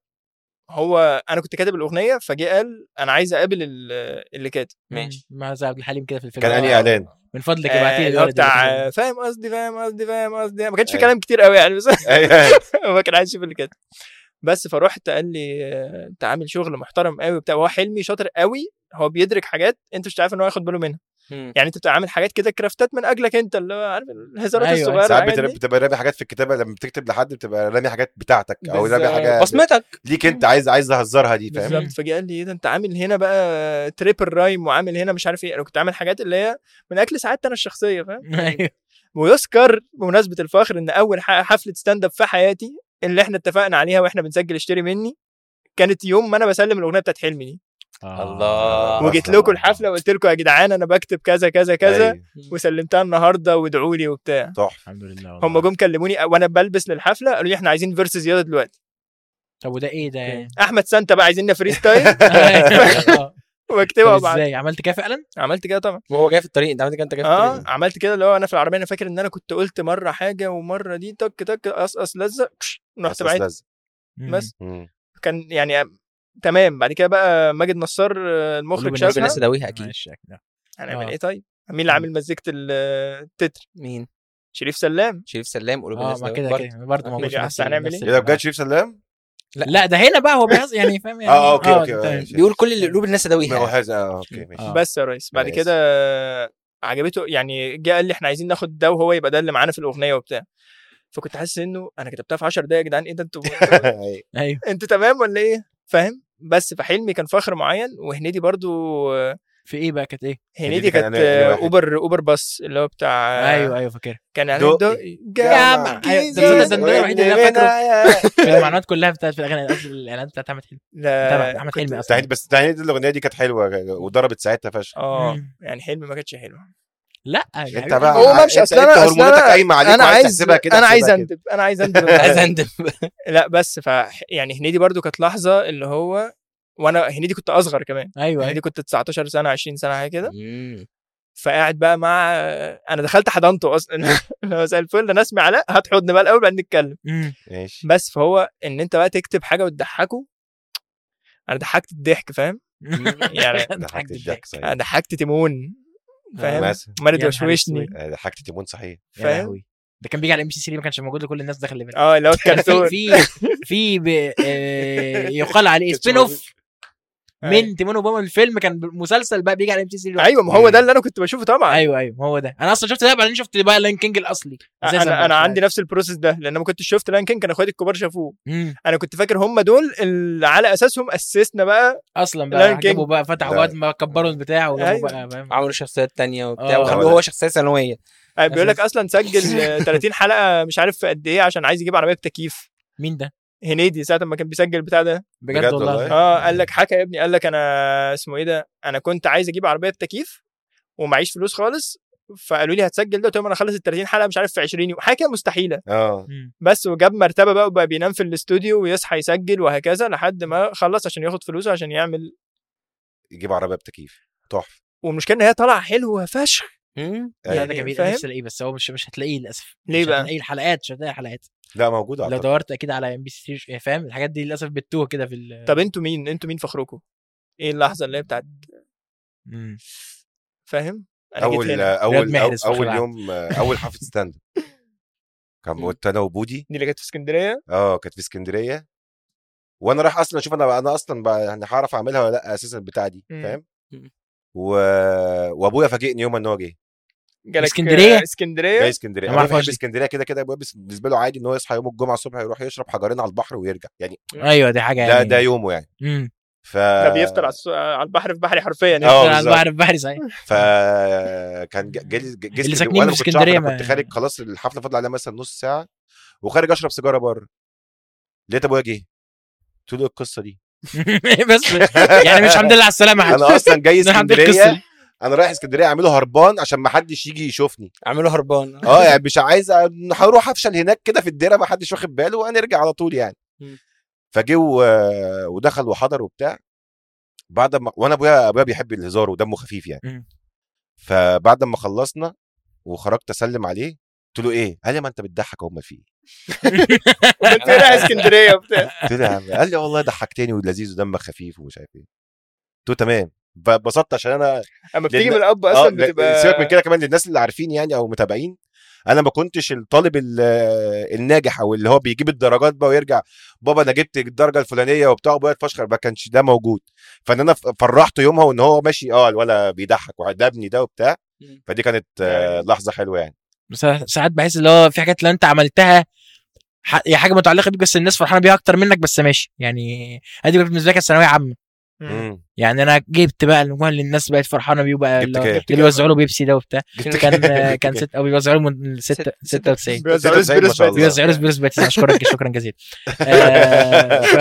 هو انا كنت كاتب الاغنيه فجه قال انا عايز اقابل ال- اللي كاتب ماشي. مع زي عبد الحليم كده في الفيلم كان انهي اعلان من فضلك آه، ابعتي لي اللي هو الولد اللي بتاع كان- فاهم قصدي فاهم قصدي فاهم قصدي ما كانش في أيوة. كلام كتير قوي يعني بس ايوه هو كان عايز يشوف اللي كاتب بس فروحت قال لي آه، انت عامل شغل محترم قوي وبتاع وهو حلمي شاطر قوي هو بيدرك حاجات انت مش عارف ان هو ياخد باله منها مم. يعني انت بتبقى عامل حاجات كده كرافتات من اجلك انت اللي هو عارف الهزارات أيوة. الصغيره ساعات الحاجات بتبقى- دي. بتبقى رامي حاجات في الكتابه لما بتكتب لحد بتبقى رامي حاجات بتاعتك او رامي بالظبط. حاجه بصمتك ليك انت عايز عايز تهزرها دي فاهم بالظبط فجأة قال لي ايه ده انت عامل هنا بقى تريبل رايم وعامل هنا مش عارف ايه انا كنت عامل حاجات اللي هي من اجل سعادتي انا الشخصيه فاهم ايوه ويذكر بمناسبه الفخر ان اول ح- حفله ستاند اب في حياتي اللي احنا اتفقنا عليها واحنا بنسجل اشتري مني كانت يوم ما انا بسلم الاغنيه بتاعت حلمي دي آه. الله. وجيت لكم الحفله وقلت لكم يا جدعان انا بكتب كذا كذا كذا أيوة. وسلمتها النهارده وادعوا لي وبتاع تحفه الحمد لله والله. هم جم كلموني وانا بلبس للحفله قالوا لي احنا عايزين فيرس زياده دلوقتي طب وده ايه ده يعني؟ احمد سانتا بقى عايزيننا فري ستايل آه. واكتبها طب بعد ازاي عملت كده فعلا؟ عملت كده طبعا وهو جاي في الطريق انت عملت كده انت جاي في اه الطريق عملت كده اللي هو انا في العربيه انا فاكر ان انا كنت قلت مره حاجه ومره دي تك تك قصقص لزق بش، رحت بس بعيد لازم. بس مم. كان يعني تمام بعد كده بقى ماجد نصار آه، المخرج قلوب الناس شافها تداويها اكيد ماشي لا. هنعمل آه. ايه طيب مين اللي عامل مزيكه ال- التتر مين شريف سلام شريف سلام قلوب اه الناس ما تداويها كده برضه. كده برضه موجود ماشي، في أصل نفس- هنعمل نفس إيه؟ ايه ده ال- بجد شريف سلام؟ لا ده هنا بقى هو بيهزر يعني فاهم يعني اه اوكي اوكي أنت- ماشي. بيقول كل اللي قلوب الناس ما هو تداويها هذا اه اوكي ماشي آه. بس يا ريس بعد ماشي. كده آه، عجبته يعني جه قال لي احنا عايزين ناخد ده وهو يبقى ده اللي معانا في الاغنيه وبتاع فكنت حاسس انه انا كتبتها في 10 دقايق يا جدعان ايه ده انتوا أيوة. ايوه انتوا تمام ولا ايه فاهم بس فحلمي كان فخر معين وهنيدي برضو آه، في ايه بقى كانت ايه؟ هنيدي هنيدي كان كانت أنا- أنا آه، واحد. اوبر اوبر باص اللي هو بتاع ايوه ايوه فاكر كان يعني دقي. دو جامع. أيوة، ده- ده- ده- ده الوحيد اللي أنا فاكره. المعلومات كلها بتاعت في الاغاني قصدي الاعلانات بتاعت احمد حلمي بتاع لا احمد كنت- حلمي اصلا تهاني- بس تهاني دي الاغنيه دي كانت حلوه وضربت ساعتها فشخ اه مم. يعني حلمي ما كانتش حلوه لا انت بقى هو ماشي أنت- اصل أنت انا اصل هرموناتك انا قايمه عليك انا وعايز عايز تحسبها كده انا عايز احسبها كده. اندب انا عايز اندب عايز اندم لا بس ف يعني هنيدي برضو كانت لحظه اللي هو وانا هنيدي كنت اصغر كمان ايوه هنيدي ايوه كنت 19 سنه 20 سنه حاجه كده مم. فقاعد بقى مع انا دخلت حضنته اصلا اللي هو زي الفل انا اسمي علاء هات حضن بقى الاول بعدين نتكلم مم. ماشي بس فهو ان انت بقى تكتب حاجه وتضحكه انا ضحكت الضحك فاهم يعني ضحكت الضحك صحيح انا ضحكت تيمون فاهم مثلا مارد يا نهار وشوشني أسود. آه، ضحكت تيمون صحيح يا فاهم لهوي ده كان بيجي على ام سي 3 ما كانش موجود لكل الناس ده خلي بالك اه اللي هو كان الكرتون في في في ب- آه، يقال عليه كانش سبين موجود. اوف من تيمون وبومه الفيلم كان مسلسل بقى بيجي على ام سي 3 ايوه ما هو ده اللي انا كنت بشوفه طبعا ايوه ايوه هو ده انا اصلا شفت ده بعدين شفت بقى لاين كينج الاصلي أساساً انا انا بقى. عندي نفس البروسيس ده لان ما كنتش شفت لاين كينج كان اخواتي الكبار شافوه مم. انا كنت فاكر هم دول اللي على اساسهم اسسنا بقى اصلا لاين بقى كينج. جابوا بقى فتحوا لا. وقت ما كبروا البتاع وجابوا أيوة. بقى فاهم عملوا شخصيات تانية وبتاع آه. وخلوه هو شخصية ثانوية آه، بيقول لك اصلا سجل آه، 30 حلقه مش عارف في قد ايه عشان عايز يجيب عربيه بتكييف مين ده هنيدي ساعه ما كان بيسجل البتاع ده بجد, بجد والله والله. اه قال لك حكى يا ابني قال لك انا اسمه ايه ده انا كنت عايز اجيب عربيه بتكييف ومعيش فلوس خالص فقالوا لي هتسجل ده قلت لهم انا اخلص ال 30 حلقه مش عارف في 20 يوم حاجه كده مستحيله اه مم. بس وجاب مرتبه بقى وبقى بينام في الاستوديو ويصحى يسجل وهكذا لحد ما خلص عشان ياخد فلوسه عشان يعمل يجيب عربيه بتكييف تحفه والمشكله ان هي طالعه حلوه فشخ مم. لا أيوة. ده جميل فاهم؟ انا نفسي الاقيه بس هو مش مش هتلاقيه للاسف ليه مش بقى؟ هتلاقيه الحلقات مش هتلاقي حلقات لا موجود لو اعتقد دورت اكيد على ام بي سي 3 فاهم الحاجات دي للاسف بتوه كده في ال طب انتوا مين انتوا مين فخركم ايه اللحظه اللي هي بتاعت مم. فاهم انا جيت اول هنا اول رياض أو- محرز فخر اول العالم. يوم آه، اول حفله ستاند اب كان كنت انا وبودي دي اللي كانت في اسكندريه اه كانت في اسكندريه وانا رايح اصلا اشوف انا انا اصلا بقى يعني هعرف اعملها ولا لا اساسا البتاع دي مم. فاهم مم. و... وابويا فاجئني يوم ان هو جه جالك اسكندرية؟ آه، اسكندريه جاي اسكندريه أنا انا ما بحب أعرفهاش دي. اسكندريه كده كده ابويا بس- بالنسبه له عادي ان هو يصحى يوم الجمعه الصبح يروح يشرب حجرين على البحر ويرجع يعني ايوه دي حاجه ده يعني ده يومه يعني مم. ف ده بيفطر على السو- على البحر في بحري حرفيا يعني. اه على بالظبط. البحر البحري صحيح فكان جالي جالي اللي ساكنين وأنا في ما كنتش اسكندرية عارف، أنا ما- كنت خارج خلاص الحفله فاضل عليها مثلا نص ساعه وخارج اشرب سيجاره بره لقيت ابويا جه قلت له إيه القصه دي بس يعني مش الحمد لله على السلامه حاج. انا اصلا جاي ده عندك قصة اسكندريه دي. انا رايح اسكندريه اعمله هربان عشان ما حدش يجي يشوفني عملوا هربان اه يعني مش عايز أ- هروح افشل هناك كده في الديره ما حدش واخد باله وهنرجع على طول يعني مم. فجه و- ودخل وحضر وبتاع بعد ما وانا ابويا ابويا بيحب الهزار ودمه خفيف يعني مم. فبعد ما خلصنا وخرجت اسلم عليه قلت له ايه؟ قال لي ما انت بتضحك امال في ايه؟ كنت رايح اسكندريه وبتاع قلت له يا عم قال لي والله ضحكتني ولذيذ ودمك خفيف ومش عارف ايه قلت له تمام اتبسطت عشان انا اما بتيجي لأن- من الاب اه اصلا لا، بتبقى سيبك من كده كمان للناس اللي عارفين يعني او متابعين انا ما كنتش الطالب ال- الناجح او اللي هو بيجيب الدرجات بقى ويرجع بابا انا جبت الدرجه الفلانيه وبتاع ابويا اتفشخر ما كانش ده موجود فان انا ف- فرحته يومها وان هو ماشي اه الولا بيضحك وده ابني ده وبتاع مم. فدي كانت آه لحظه حلوه يعني بس أنا ساعات بحس اللي هو في حاجات لو انت عملتها ح- هي حاجه متعلقه بيك بس الناس فرحانه بيها اكتر منك بس ماشي يعني ادي بالنسبه لك كانت ثانويه عامه مم. يعني انا جبت بقى المجموعه اللي الناس بقت فرحانه بيه وبقى جبت اللي هو- كام؟ اللي بيوزعوا له بيبسي ده وبتاع جبت كان كام؟ كان ست او بيوزعوا له من ستة- 96 بيوزعوا له 96 ما شاء سبيروس الله. بيوزعوا له سبيروس باتيس اشكرك شكرا جزيلا آه، ف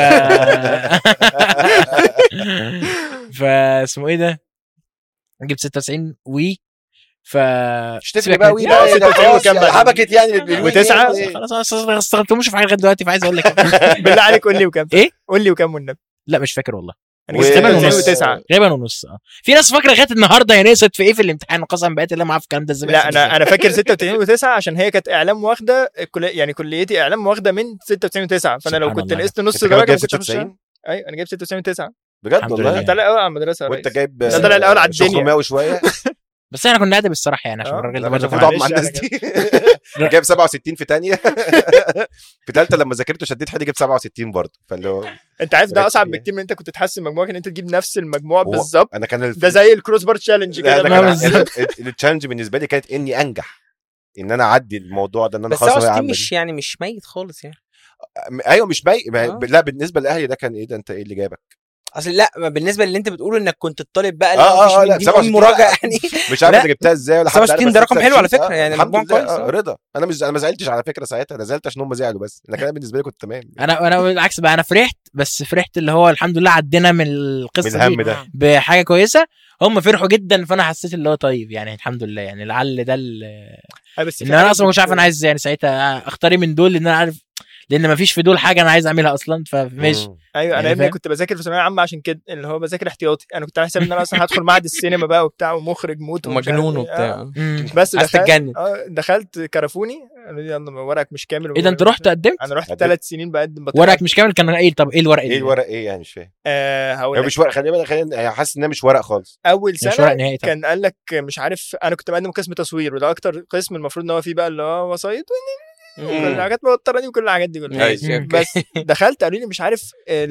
فاسمه ايه ده؟ جبت 96 وي ف مش تفرق سيبك بقى من- وي بقى ستة ده وتسعين خلاص وكام يعني بقى؟ حبكت يعني الوي وتسعة؟ إيه؟ خلاص انا ما استخدمتهمش في حاجه لغايه دلوقتي فعايز اقول لك بالله عليك قول لي وكام إيه؟ قول لي وكام والنبي لا مش فاكر والله انا و- جبت تمن ونص. 99 غالبا ونص اه في ناس فاكره لغايه النهارده هي نقصت في ايه في الامتحان قسما بالله اللي ما عارف الكلام ده ازاي لا بيحصل انا إزاي. انا فاكر 96 و9 عشان هي كانت اعلام واخده الكليه يعني كليتي اعلام واخده من 96 و9 فانا لو سبحان كنت الله. نقصت نص انت كمان درجه جايب ما كنتش هخشها 96 ايوه انا جايب 96 و9 بجد الحمد والله لله. انا طالع قوي على المدرسه يا وانت ريس. جايب ده طلع الأول على الدنيا. شخرماوي شويه بس احنا كنا ادب الصراحه يعني عشان آه، الراجل لا، ده مش برضه المفروض كان- اقعد مع معلش الناس أنا دي جايب 67 في تانية في ثالثه لما ذاكرت وشديت حيلي جبت 67 برضه فاللي هو انت عارف ده ركز اصعب فيها. بكتير من انت كنت تحسن مجموعك ان انت تجيب نفس المجموع هو- بالظبط انا كان الف- ده زي الكروس بار تشالنج لا، كده ده ما كان بالظبط. ال- ال- التشالنج بالنسبه لي كانت اني انجح ان انا اعدي الموضوع ده ان انا بس خلاص هو ثانوية ستيم عامة مش يعني مش ميت خالص يعني دي. ايوه مش بايق ما- آه. لا بالنسبه لاهلي ده كان ايه ده انت ايه اللي جابك اصل لا ما بالنسبه اللي انت بتقوله انك كنت الطالب بقى آه، اللي هو آه، مفيش آه، من لا، دي 67 مراجعه لا. يعني مش عارف لا. انا جبتها ازاي ولا حد 67 عارف، ده بس رقم حلو على 66 فكرة، يعني الحمد مجموع لله كويس، آه، آه. رضا انا مش انا ما زعلتش على فكره ساعتها انا زعلت عشان هم زعلوا بس لكن انا بالنسبه لي كنت تمام انا انا بالعكس بقى انا فرحت بس فرحت اللي هو الحمد لله عدينا من من القصه الهم دي ده بحاجه كويسه هم فرحوا جدا فانا حسيت اللي هو طيب يعني الحمد لله يعني لعل ده ال- آه، بس ان في انا حاجات اصلا مش عارف بت- انا عايز يعني ساعتها اختار إيه من دول لان انا عارف لان مفيش في دول حاجه انا عايز اعملها اصلا فماشي مم. ايوه انا يعني يا ابني فاهم؟ كنت بذاكر في ثانويه عامه عشان كده اللي هو بذاكر احتياطي انا كنت عامل حساب ان انا اصلا هدخل معهد السينما بقى وبتاع ومخرج موت ومش عارف ومجنون إيه. وبتاع آه. مم. بس عايز دخلت تتجنن اه دخلت كرفوني قالوا لي يلا ورقك مش كامل ايه ده انت رحت قدمت انا رحت قدمت. ثلاث سنين بقدم بطل ورقك مش كامل كان ايه طب ايه الورق ايه اللي- الورق ايه يعني مش فاهم آه هقول هو لك مش ورق خلينا بالك خلينا يعني حاسس انها مش ورق خالص اول مش سنه ورق نهائي طبعا كان قال لك مش عارف انا كنت بقدم قسم تصوير وده اكتر قسم المفروض ان هو فيه بقى اللي هو وسايط وكل الحاجات موتراني وكل الحاجات دي كلها ماشي أيوة. اوكي بس دخلت قالوا لي مش عارف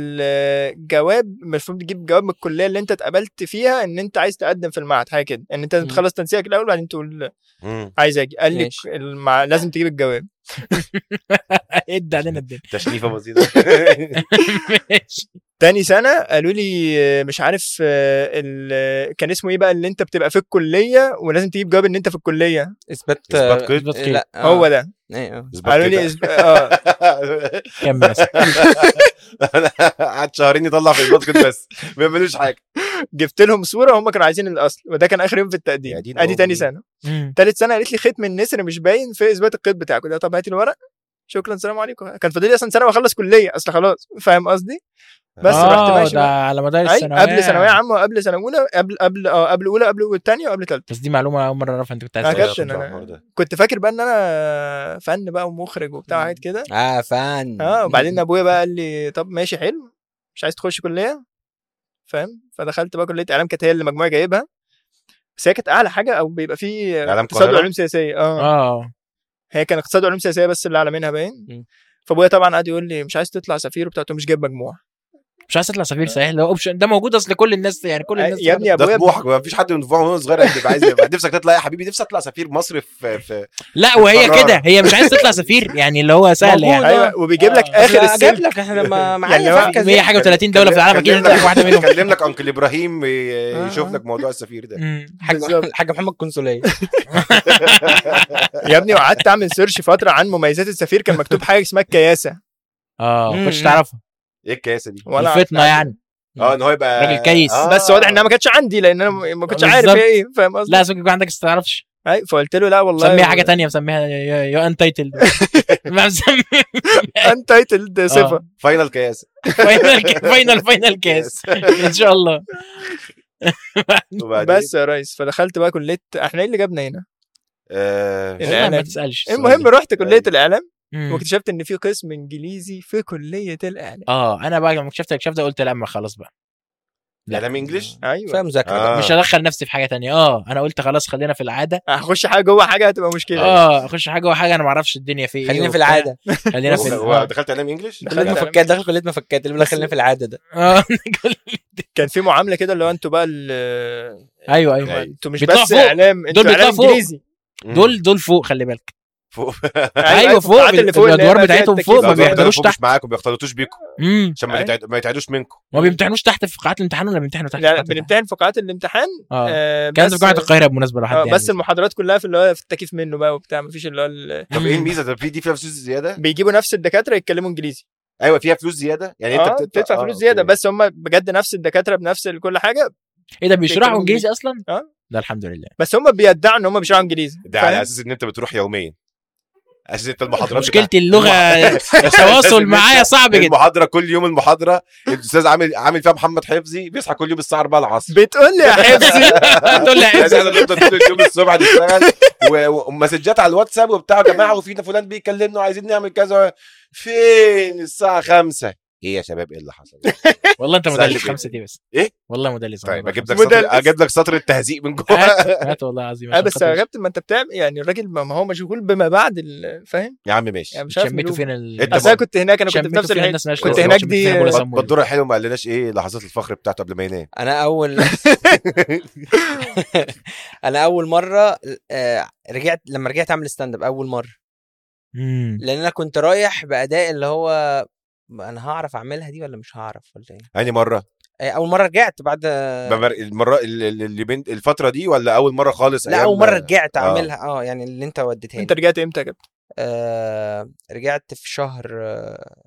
الجواب المفروض تجيب جواب من الكليه اللي انت اتقبلت فيها ان انت عايز تقدم في المعهد حاجه كده ان انت مم. تخلص تنسيقك الاول بعدين تقول مم. عايز اجي قال لي ماشي. المع... لازم تجيب الجواب ادي علينا الدنيا تشريفه بسيطه ماشي تاني سنه قالوا لي آه، مش عارف آه، ال... كان اسمه ايه بقى اللي انت بتبقى في الكليه ولازم تجيب جواب ان انت في القليه اثبات اثبات آه، قيد اثبات قيد. لا آه. هو ده إيه، آه. اثبات قالوا كده. لي إثب- اه كمل بس. انا قعد شهرين يطلع في اثبات كده بس ما بيعملوش حاجه جبت لهم صوره هم كانوا عايزين الاصل وده كان اخر يوم في يا التقديم دين ادي تاني أمي. سنه مم. تالت سنه قالت لي ختم النسر مش باين في اثبات القيد بتاعك قلت لها طب هاتي الورق شكرا سلام عليكم كان فاضل لي اصلا سنه واخلص كليه اصل خلاص فاهم قصدي بس رحت آه، ماشي ده بقى. على مدار أي الثانويه قبل ثانويه عامه وقبل سنه اولى قبل قبل اه قبل اولى قبل ثانيه وقبل ثالثه بس دي معلومه اول مره اعرفها انت كنت عايز آه، تقولها. كابتن كنت انا الحوار ده. كنت فاكر بقى ان انا فن بقى ومخرج وبتاع حاجات كده اه فان اه وبعدين ابويا بقى قال لي طب ماشي حلو مش عايز تخش كليه فاهم فدخلت بقى كليه اعلام كانت هي اللي مجموعي جايبها بس هي كانت اعلى حاجه او بيبقى فيه إعلام اقتصاد القاهرة؟ وعلوم سياسيه اه اه هي كان اقتصاد وعلوم سياسيه بس اللي اعلى منها باين مم. فابويا طبعا قعد يقول لي مش عايز تطلع سفير وبتاع قلت له مش جايب مجموع مش عايز تطلع سفير صحيح ده اوبشن ده موجود اصل كل الناس يعني كل الناس يا ابني ده ابويا طموحك ما فيش حد من طموحه وهو صغير يبقى عايز يبقى نفسك تطلع يا حبيبي نفسك تطلع سفير مصر في في لا وهي قرار. كده هي مش عايز تطلع سفير يعني اللي هو سهل موجود. يعني ايوه وبيجيب لك آه. اخر اخر اجيب السلك لك احنا ما يعني معايا هو- فكه 100 حاجه و30 دوله في العالم اكيد انت كلم لك- واحده منهم كلم لك انكل ابراهيم ي- يشوف لك موضوع السفير ده مم. حاج بالظبط. حاج محمد قنصليه يا ابني وقعدت اعمل سيرش فتره عن مميزات السفير كان مكتوب حاجه اسمها الكياسه اه ما كنتش مم. تعرفها ايه الكاسه دي ولا الفتنه عارف- يعني اه ان هو يبقى راجل كيس. بس واضح انها ما كانتش عندي لان انا ما كنتش عارف بالظبط. هي ايه فاهم قصدي لا سوق يكون عندك بس تعرفش اي فقلت له لا والله مسميها حاجه تانية مسميها يو انتايتلد ما مسمي انتايتلد صفه فاينل كاسه فاينل فاينل فاينل كاس ان شاء الله وبعدين بس يا ريس فدخلت بقى كليه احنا ايه اللي جابنا هنا آه لا، والله ما أنا- تسالش المهم رحت كليه أيوة. الاعلام مم. واكتشفت ان في قسم انجليزي في كليه الاعلام اه انا بقى لما اكتشفت اكتشفت ده قلت لا ما خلاص بقى لا. اعلام انجلش ايوه فيها مذاكره آه. بقى. مش هدخل نفسي في حاجه تانية اه انا قلت خلاص خلينا في العاده هخش حاجه جوه حاجه هتبقى مشكله اه اخش حاجه وحاجه انا ما اعرفش الدنيا في ايه خلينا في وبتاع. العاده خلينا في ال- هو آه. دخلت اعلام انجلش دخلت كليه إعلام. مفكات داخل كليه مفكات اللي بيقول لك بس- خلينا في العاده ده اه كان في معامله كده اللي هو انتوا بقى ال- ايوه ايوه انتوا مش بيطلعوا بس فوق. اعلام انتوا دول اعلام بيطلعوا فوق. انجليزي مم. دول دول فوق خلي بالك فوق ايوه فوق القاعات اللي فوق اللي هي الادوار بقى فيها بتاعتهم التكييف. فوق ما لا، بيحضروا بيحضروش فوق تحت مش معاكم بيختلطوش بيكم امم عشان ما أيوة. يتعد- ما يتعدوش منكم ما بيمتحنوش تحت في قاعات الامتحان ولا بيمتحنوا تحت في لا قاعات الامتحان؟ بنمتحن في قاعات الامتحان اه آه، كان في بس- جامعه القاهره بالمناسبه لو حد آه، يعني بس المحاضرات كلها في اللي هو في التكييف منه بقى وبتاع مفيش اللي هو ال- طب ايه الميزه ده في دي فيها فلوس زياده بيجيبوا نفس الدكاتره يتكلموا انجليزي ايوه فيها فلوس زياده يعني اه انت بتدفع بتدفع آه، فلوس زياده أوكي. بس هم بجد نفس الدكاتره بنفس ال- كل حاجه ايه ده بيشرحوا بيتكلموا انجليزي اصلا؟ اه. ده الحمد لله بس هم بيدعوا ان هم بيشرحوا انجليزي ده على فاهم؟ اساس ان انت بتروح يوميا اساس انت المحاضرات مشكلتي بتاعت- اللغه أساس التواصل إن معايا أنت صعب جدا المحاضره كل يوم المحاضره الاستاذ عامل عامل فيها محمد حفظي بيصحى كل يوم الساعه 4 العصر بتقول لي يا حفظي تقول لي يعني عايز- احنا نفضل طول اليوم الصبح نشتغل و- و- ومسجات على الواتساب وبتاع يا جماعه وفينا فلان بيكلمنا وعايزين نعمل كذا فين الساعه 5 ايه يا شباب ايه اللي حصل والله انت سهل مدلس جدا. خمسه دي بس إيه؟ والله مدلس طيب والله اجيب لك خمسة. سطر مدلس. اجيب لك سطر التهزيق من جوه هات هات والله العظيم اه عشان بس خاطر يا كابتن ما انت بتعمل يعني الراجل ما ما هو مشغول بما بعد ال- فاهم يا عم ماشي يعني مش عارف شميته ملوم. فين ال... أنت اصل انا كنت هناك انا كنت في شميته نفس فين الحته الناس مالهاش كنت لازمة. هناك شميته دي- فين أبو بد- صمويل. بدور حلو ما قالناش ايه لحظات الفخر بتاعته قبل ما ينام انا اول انا اول مره آه، رجعت لما رجعت اعمل ستاند اب اول مره مم. لان انا كنت رايح باداء اللي هو انا هعرف اعملها دي ولا مش هعرف ولا ايه اني مره آه، اول مره رجعت بعد بمر... المره ال- ال- اللي بين الفتره دي ولا اول مره خالص لا أيام- اول مره رجعت آه. اعملها اه يعني اللي انت وديتها انت لي رجعت امتى يا كابتن؟ آه رجعت في شهر آه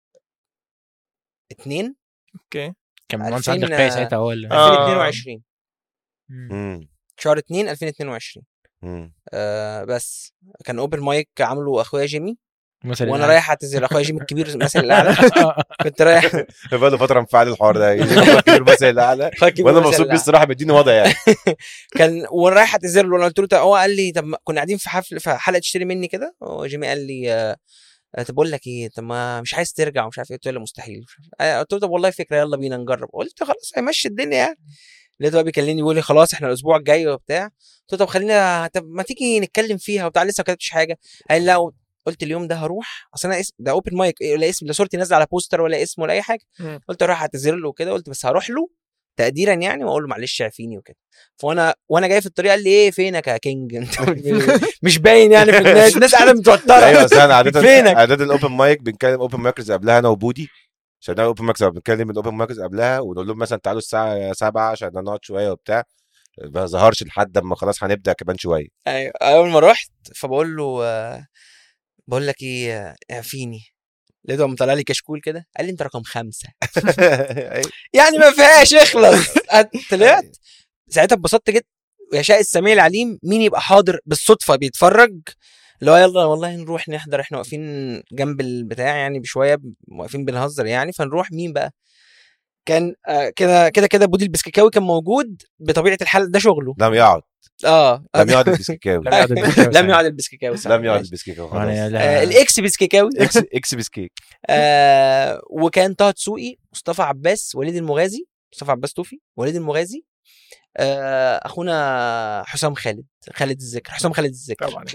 اتنين كان مهندس 2000 عبد القيس ساعتها هو اللي آه. 2022 مم. مم. شهر 2 2022 مم. آه بس كان اوبن مايك عامله اخويا جيمي مثلا وانا رايح اعتذر اخويا جيمي الكبير مثل الاعلى كنت رايح بقى له فتره مفعل الحوار ده كبير بس الاعلى أخويا الكبير وانا مثل مبسوط بيه الأعلى. الصراحه مديني وضع يعني كان وانا رايح اعتذر له وانا قلت له طب- هو قال لي طب ما- كنا قاعدين في حفل في حلقه تشتري مني كده وجيمي قال لي آه، آه، طب بقول لك ايه طب ما مش عايز ترجع ومش عارف ايه قلت له مستحيل مش عارف. آه، قلت له طب والله فكره يلا بينا نجرب قلت خلاص هيمشي الدنيا يعني لقيته بقى بيكلمني بيقول لي خلاص احنا الاسبوع الجاي وبتاع قلت له طب خلينا طب ما تيجي نتكلم فيها وبتاع لسه ما كتبتش حاجه قال لا قلت اليوم ده هروح اصل انا اسم ده اوبن مايك إيه، ولا اسم لا صورتي نازله على بوستر ولا اسم ولا اي حاجه مم. قلت اروح اعتذر له وكده قلت بس هروح له تقديرا يعني واقول له معلش اعفيني وكده فانا وانا جاي في الطريق قال لي ايه فينك يا كينج انت مش باين يعني في الناس الناس قاعده متوتره ايوه بس انا عاده فينك؟ عاده الاوبن مايك بنتكلم اوبن مايكرز قبلها انا وبودي عشان انا اوبن مايكرز بنتكلم الاوبن مايكرز قبلها ونقول لهم مثلا تعالوا الساعه 7 عشان نقعد شويه وبتاع ما ظهرش لحد اما خلاص هنبدا كمان شويه ايوه اول ما رحت فبقول له آه، بقول لك ايه آه، اعفيني لقيته قام طالع لي كشكول كده قال لي انت رقم خمسه أيوة. يعني ما فيهاش اخلص طلعت ساعتها اتبسطت جدا ويشاء السميع العليم مين يبقى حاضر بالصدفه بيتفرج اللي هو يلا والله نروح نحضر احنا واقفين جنب البتاع يعني بشويه واقفين بنهزر يعني فنروح مين بقى كان آه، كده كده كده بودي البسكاكاوي كان موجود بطبيعه الحال ده شغله لم يقعد اه لم يقعد البسكيكاوي لم يقعد البسكاوي لم يقعد البسكاكاوي صح. لم يقعد ماشي. البسكيكاوي يعني خلاص لا- آه الاكس بسكاكاوي اكس اكس بسكيك آه وكان طه دسوقي مصطفى عباس وليد المغازي مصطفى عباس توفي وليد المغازي آه اخونا حسام خالد خالد الذكر حسام خالد الذكر طبعا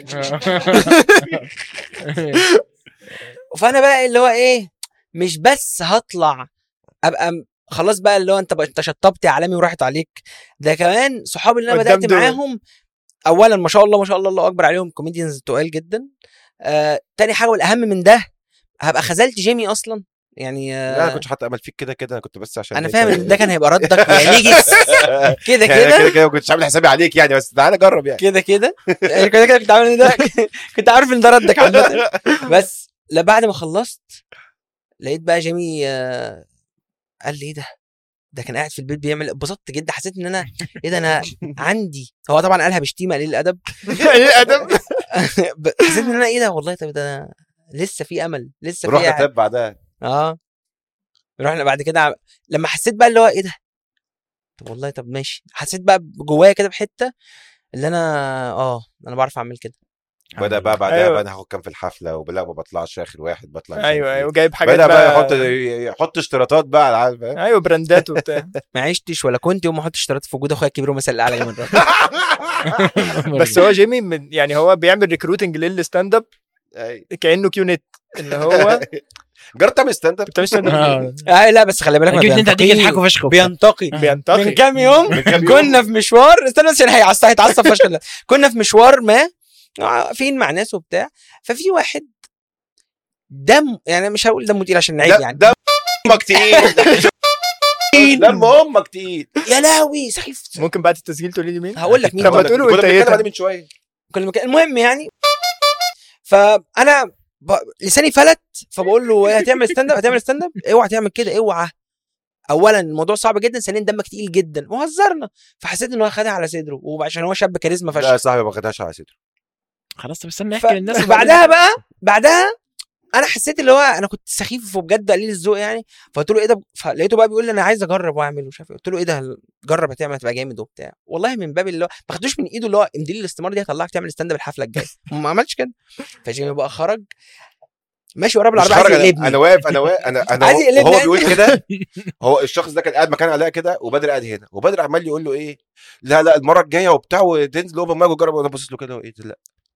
فانا بقى اللي هو ايه مش بس هطلع ابقى م- خلاص بقى اللي هو انت بقى انت شطبت يا عالمي وراحت عليك ده كمان صحابي اللي انا قدام بدات دول. معاهم اولا ما شاء الله ما شاء الله الله اكبر عليهم كوميديانز تقال جدا آه تاني حاجه والاهم من ده هبقى خذلت جيمي اصلا يعني آه لا انا كنتش حاطط امل فيك كده كده انا كنت بس عشان انا أنت- فاهم ان ده كان هيبقى ردك يعني نيجي كده يعني أنا كده كده كده ما كنتش عامل حسابي عليك يعني بس تعالى جرب يعني كده كده يعني كده كده كنت عامل إن ده كنت عارف ان ده ردك عامه بس لا بعد ما خلصت لقيت بقى جيمي آه، قال لي ايه ده ده كان قاعد في البيت بيعمل اتبسطت جدا حسيت ان انا ايه ده انا عندي هو طبعا قالها بشتيمه قليل الادب ايه ادم ب- حسيت ان انا ايه ده والله طب ده أنا لسه في امل لسه في رحنا أ- تاب بعدها اه رحنا بعد كده ع- لما حسيت بقى اللي هو ايه ده طب والله طب ماشي حسيت بقى جوايا كده بحته اللي انا اه انا بعرف اعمل كده بدا بقى بعدها أيوة. بقى انا هاخد كام في الحفله ولا ما بطلعش اخر واحد بطلع مش عارف ايوه إيه. ايوه جايب حاجات بدا بقى بقى يحط يحط اشتراطات بقى على العالم فاهم؟ ايوه براندات وبتاع ما عشتش ولا كنت يوم ما احط اشتراطات في وجود اخويا الكبير ومثل الاعلى جامد بس هو جيمي من يعني هو بيعمل ريكروتنج للستاند اب أيوة. كانه كيو نت اللي هو جربت تعمل ستاند اب انت مش ستاند اب آه. آه لا بس خلي بالك ما اكيد انت هتيجي بينتقي- تضحكوا فشخ بينتقي من بينتقي كام يوم من كام يوم كنا في مشوار استنى بس عشان هيعصب هيتعصب فشخ ده. كنا في مشوار ما فين مع ناس وبتاع ففي واحد دم يعني مش هقول دمه تقيل عشان نعيب ده يعني ده امك تقيل دم امك تقيل يا لهوي سخيف ممكن بعد التسجيل تقولي لي مين هقول لك مين طب ما هو. تقولوا كنا وانت بنتكلم ايه عليه من شويه كل مكان المهم يعني فانا ب... لساني فلت فبقول له إيه، هتعمل ستاند اب هتعمل ستاند اب اوعى تعمل كده اوعى اولا الموضوع صعب جدا ثانيا دمك تقيل جدا وهزرنا فحسيت ان هو خدها على صدره وعشان هو شاب كاريزما لا يا فشخ صاحبي ما خدهاش على صدره خلاص طب استنى ف... احكي للناس بعدها بقى بعدها انا حسيت اللي هو انا كنت سخيف وبجد قليل الذوق يعني فقلت له ايه ده فلقيته بقى بيقول لي انا عايز اجرب واعمل ومش عارف إيه. قلت له ايه ده جرب هتعمل هتبقى جامد وبتاع والله من باب اللي هو ما خدوش من ايده اللي هو امضي لي الاستماره دي هطلعك تعمل ستاند اب الحفله الجايه ما عملش كده فجيمي بقى خرج ماشي وراه مش بالعربيه خرج عايز انا, يقلبني انا واقف انا واقف انا انا عايز هو, يقلبني. هو بيقول كده هو الشخص ده كان قاعد مكان علاء كده وبدر قاعد هنا وبدر عمال يقول له ايه لا لا المره الجايه وبتاع وتنزل اوبن ماج وجرب وانا باصص له كده وايه لا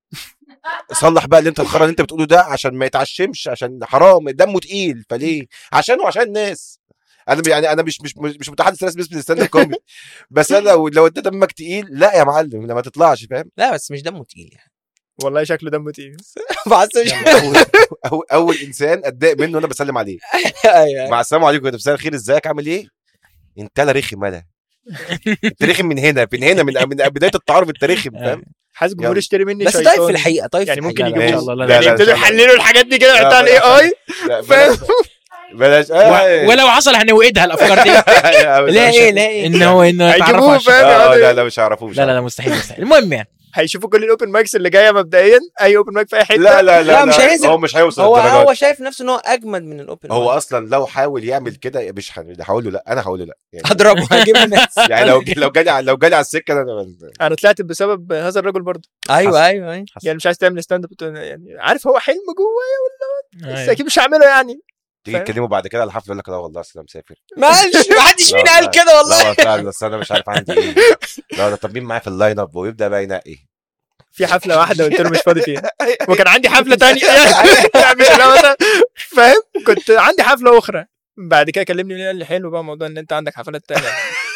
صلح بقى اللي انت الخرا اللي انت بتقوله ده عشان ما يتعشمش عشان حرام دمه تقيل فليه عشانه وعشان الناس انا يعني انا مش مش مش متحدث رسمي باسم الستاند اب كوميدي بس انا لو لو انت دمك تقيل لا يا معلم لما تطلعش فاهم لا بس مش دمه تقيل يعني والله شكله دمه تقيل بس مش اول, أول, اول انسان اتضايق منه وانا بسلم عليه ايوه مع السلام عليكم كده مساء الخير ازيك عامل ايه؟ انت لا رخم انا انت رخم من هنا من هنا من, من بدايه التعارف انت رخم فاهم؟ حاسس الجمهور يلا. يشتري مني بس شيطان طيب في الحقيقه طيب يعني في ممكن الحقيقة. لا، يجيبوا إن شاء الله، لا، لا، يعني لا، يبتدوا إن شاء الله. يحللوا الحاجات دي كده لا، يحطوها على بلاش. الاي اي لا فاهم؟ بلاش بلاش و- ولو حصل هنوقدها الافكار دي لا ايه لا ايه ان هو انه هيجيبوه يتعرفوا فاهم اه يقعدوا- لا لا مش هعرفوه مش لا لا لا مستحيل مستحيل المهم يعني هيشوفوا كل الاوبن مايكس اللي جايه مبدئيا اي اوبن مايك في اي حته لا لا لا لا، مش هينزل. هو مش هيوصل هو للدرجات هو شايف نفسه ان هو اجمد من الاوبن هو اصلا لو حاول يعمل كده مش ه- هقول له لا انا هقول له لا يعني, هضربه هجيب الناس يعني لو لو جالي على- لو جالي على السكه انا انا طلعت بسبب هذا الرجل برضه ايوه ايوه ايوه يعني مش عايز تعمل ستاند اب يعني عارف هو حلم جوايا بس أيوة. اكيد مش هعمله يعني تيجي فاهم؟ تكلمه بعد كده على الحفله يقول لك لا والله اصل انا مسافر ما قالش ما حدش لا، فينا قال لا. كده والله لا فعلا بس انا مش عارف عندي ايه لا ده طب مين معايا في اللاين اب ويبدا بقى ينقي في حفله واحده قلت له مش فاضي فيها وكان عندي حفله تانية يعني مش انا مثلا فاهم كنت عندي حفله اخرى بعد كده كلمني قال لي حلو بقى موضوع ان انت عندك حفلات تانية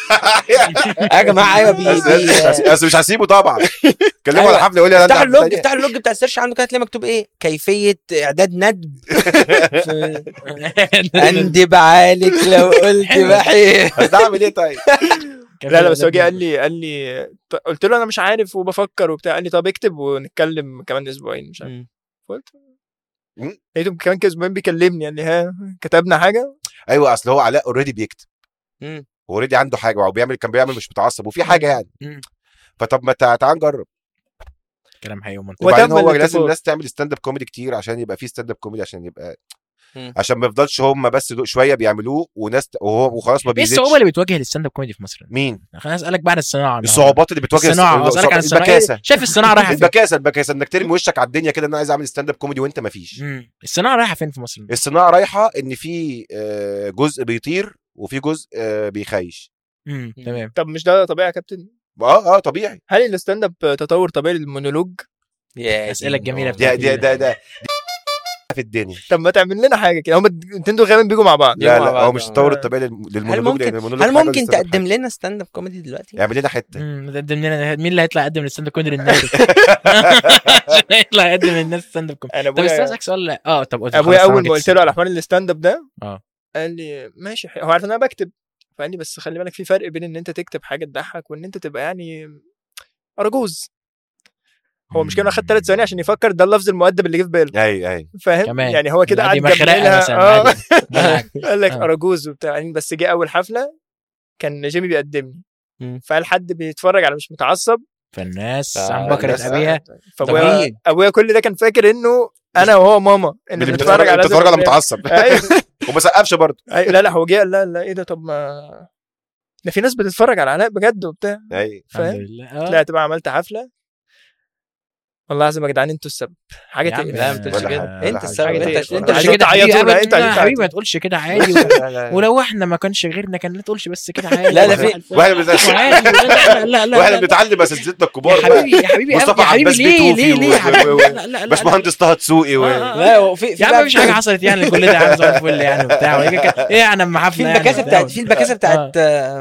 يا جماعه ايوه بي بس بي- بس مش هسيبه طبعا كلمه أيوة. على الحفله يقول لي انا افتح عندي حفلة اللوج تانية. افتح اللوج بتاع السيرش عنده كده تلاقي مكتوب ايه كيفيه اعداد ندب اندب عليك لو قلت بحيح بس ده اعمل ايه طيب؟ لا لا بس هو جه قال لي قال لي ط- قلت له انا مش عارف وبفكر وبتاع قال لي طب اكتب ونتكلم كمان اسبوعين مش عارف قلت مم. لقيته كمان كده اسبوعين بيكلمني قال لي ها كتبنا حاجه ايوه اصل هو علاء اوريدي بيكتب مم. اوريدي عنده حاجه او بيعمل كان بيعمل مش متعصب وفي حاجه يعني مم. فطب ما تع- تعال نجرب كلام حقيقي ومنطقي وبعدين وتم هو لازم الاتفاق. الناس تعمل ستاند اب كوميدي كتير عشان يبقى في ستاند اب كوميدي عشان يبقى مم. عشان ما يفضلش هم بس دول شويه بيعملوه وناس وهو وخلاص ما ايه بيزيدش الصعوبه اللي بتواجه الستاند اب كوميدي في مصر؟ مين خليني اسالك بعد الصناعه الصعوبات اللي بتواجه الصناعه الص- اسالك عن الصناعه البكاسه إيه؟ شايف الصناعه رايحه فين؟ البكاسه البكاسه انك ترمي وشك على الدنيا كده ان انا عايز اعمل ستاند اب كوميدي وانت ما فيش مم. الصناعه رايحه فين في مصر؟ الصناعه رايحه ان في آه، جزء بيطير وفي جزء آه، بيخيش مم. تمام طب مش ده طبيعي يا كابتن اه اه طبيعي هل الستاند اب تطور طبيعي للمونولوج يا الاسئله دين الجميله أمي. دي دي ده ده في الدنيا طب ما تعمل لنا حاجه كده هم الاتنين دول غالبا بيجوا مع بعض لا مع لا بعض، هو مش آه. التطور الطبيعي للم- هل للمونولوج ممكن لأن المونولوج هل حاجة ممكن والستاند اب تقدم حاجة. لنا ستاند اب كوميدي دلوقتي؟ اعمل لنا حته مم. قدم لنا مين اللي هيطلع يقدم الستاند اب كوميدي للناس؟ عشان يطلع يقدم للناس ستاند اب كوميدي انا طب استنى ابويا اسالك سؤال اه طب قلت ابويا خلاص، اول أنا ما جبت قلت له على حوار الستاند اب ده اه. قال لي ماشي حلو. هو عارف ان انا بكتب فقال لي بس خلي بالك في فرق بين ان انت تكتب حاجه تضحك وان انت تبقى يعني ارجوز هو مش كده اخد ثلاث ثواني عشان يفكر ده اللفظ المؤدب اللي جه في باله اي اي فاهم كمان. يعني هو كده قاعد عادي مخرقة جنبها مثلا اه عادي. بالعكس. قال لك آه. اراجوز وبتاع يعني بس جه اول حفله كان جيمي بيقدمني مم. فقال حد بيتفرج على مش متعصب فالناس آه، عم بكرة الناس- ابيها فابويا طبيعي. ابويا كل ده كان فاكر انه انا وهو ماما اللي اللي بنتفرج على بتتفرج على زي- متعصب ايوه وما سقفش برضه أيوة، لا لا هو جه قال لا لا ايه ده طب ما ده في ناس بتتفرج على علاء بجد وبتاع اي الحمد فاهم لله آه. طلعت بقى عملت حفله والله العظيم يا جدعان انتوا السبب حاجه يا عم، تقرف لا ما تقولش ولا كده حاجة، ولا انت حاجة. السبب حاجة انت تقرف. انت عشان اللي كده حبيبي تعيطوا، لا، أبدا، انت اللي يا تعيطوا. حبيبي ما تقولش كده عادي لا لا ولو احنا ما كانش غيرنا كان لا تقولش بس كده عادي لا، لا، في- واحنا بنتعلم عادي لا لا لا واحنا لا بنتعلم اساتذتنا الكبار يا بقى. حبيبي يا حبيبي مصطفى يا حبيبي عباس ليه بيتوفي ليه ليه يا و- حبيبي و- و- لا لا لا لا باشمهندس طه دسوقي و... آه، آه. لا هو في في يا عم بقى- مفيش حاجه حصلت يعني كل ده عامل زي الفل يعني وبتاع وهي كانت- ايه انا اما في حفله البكاسه يعني بتاعت وبتاع. في البكاسه بتاعت آه،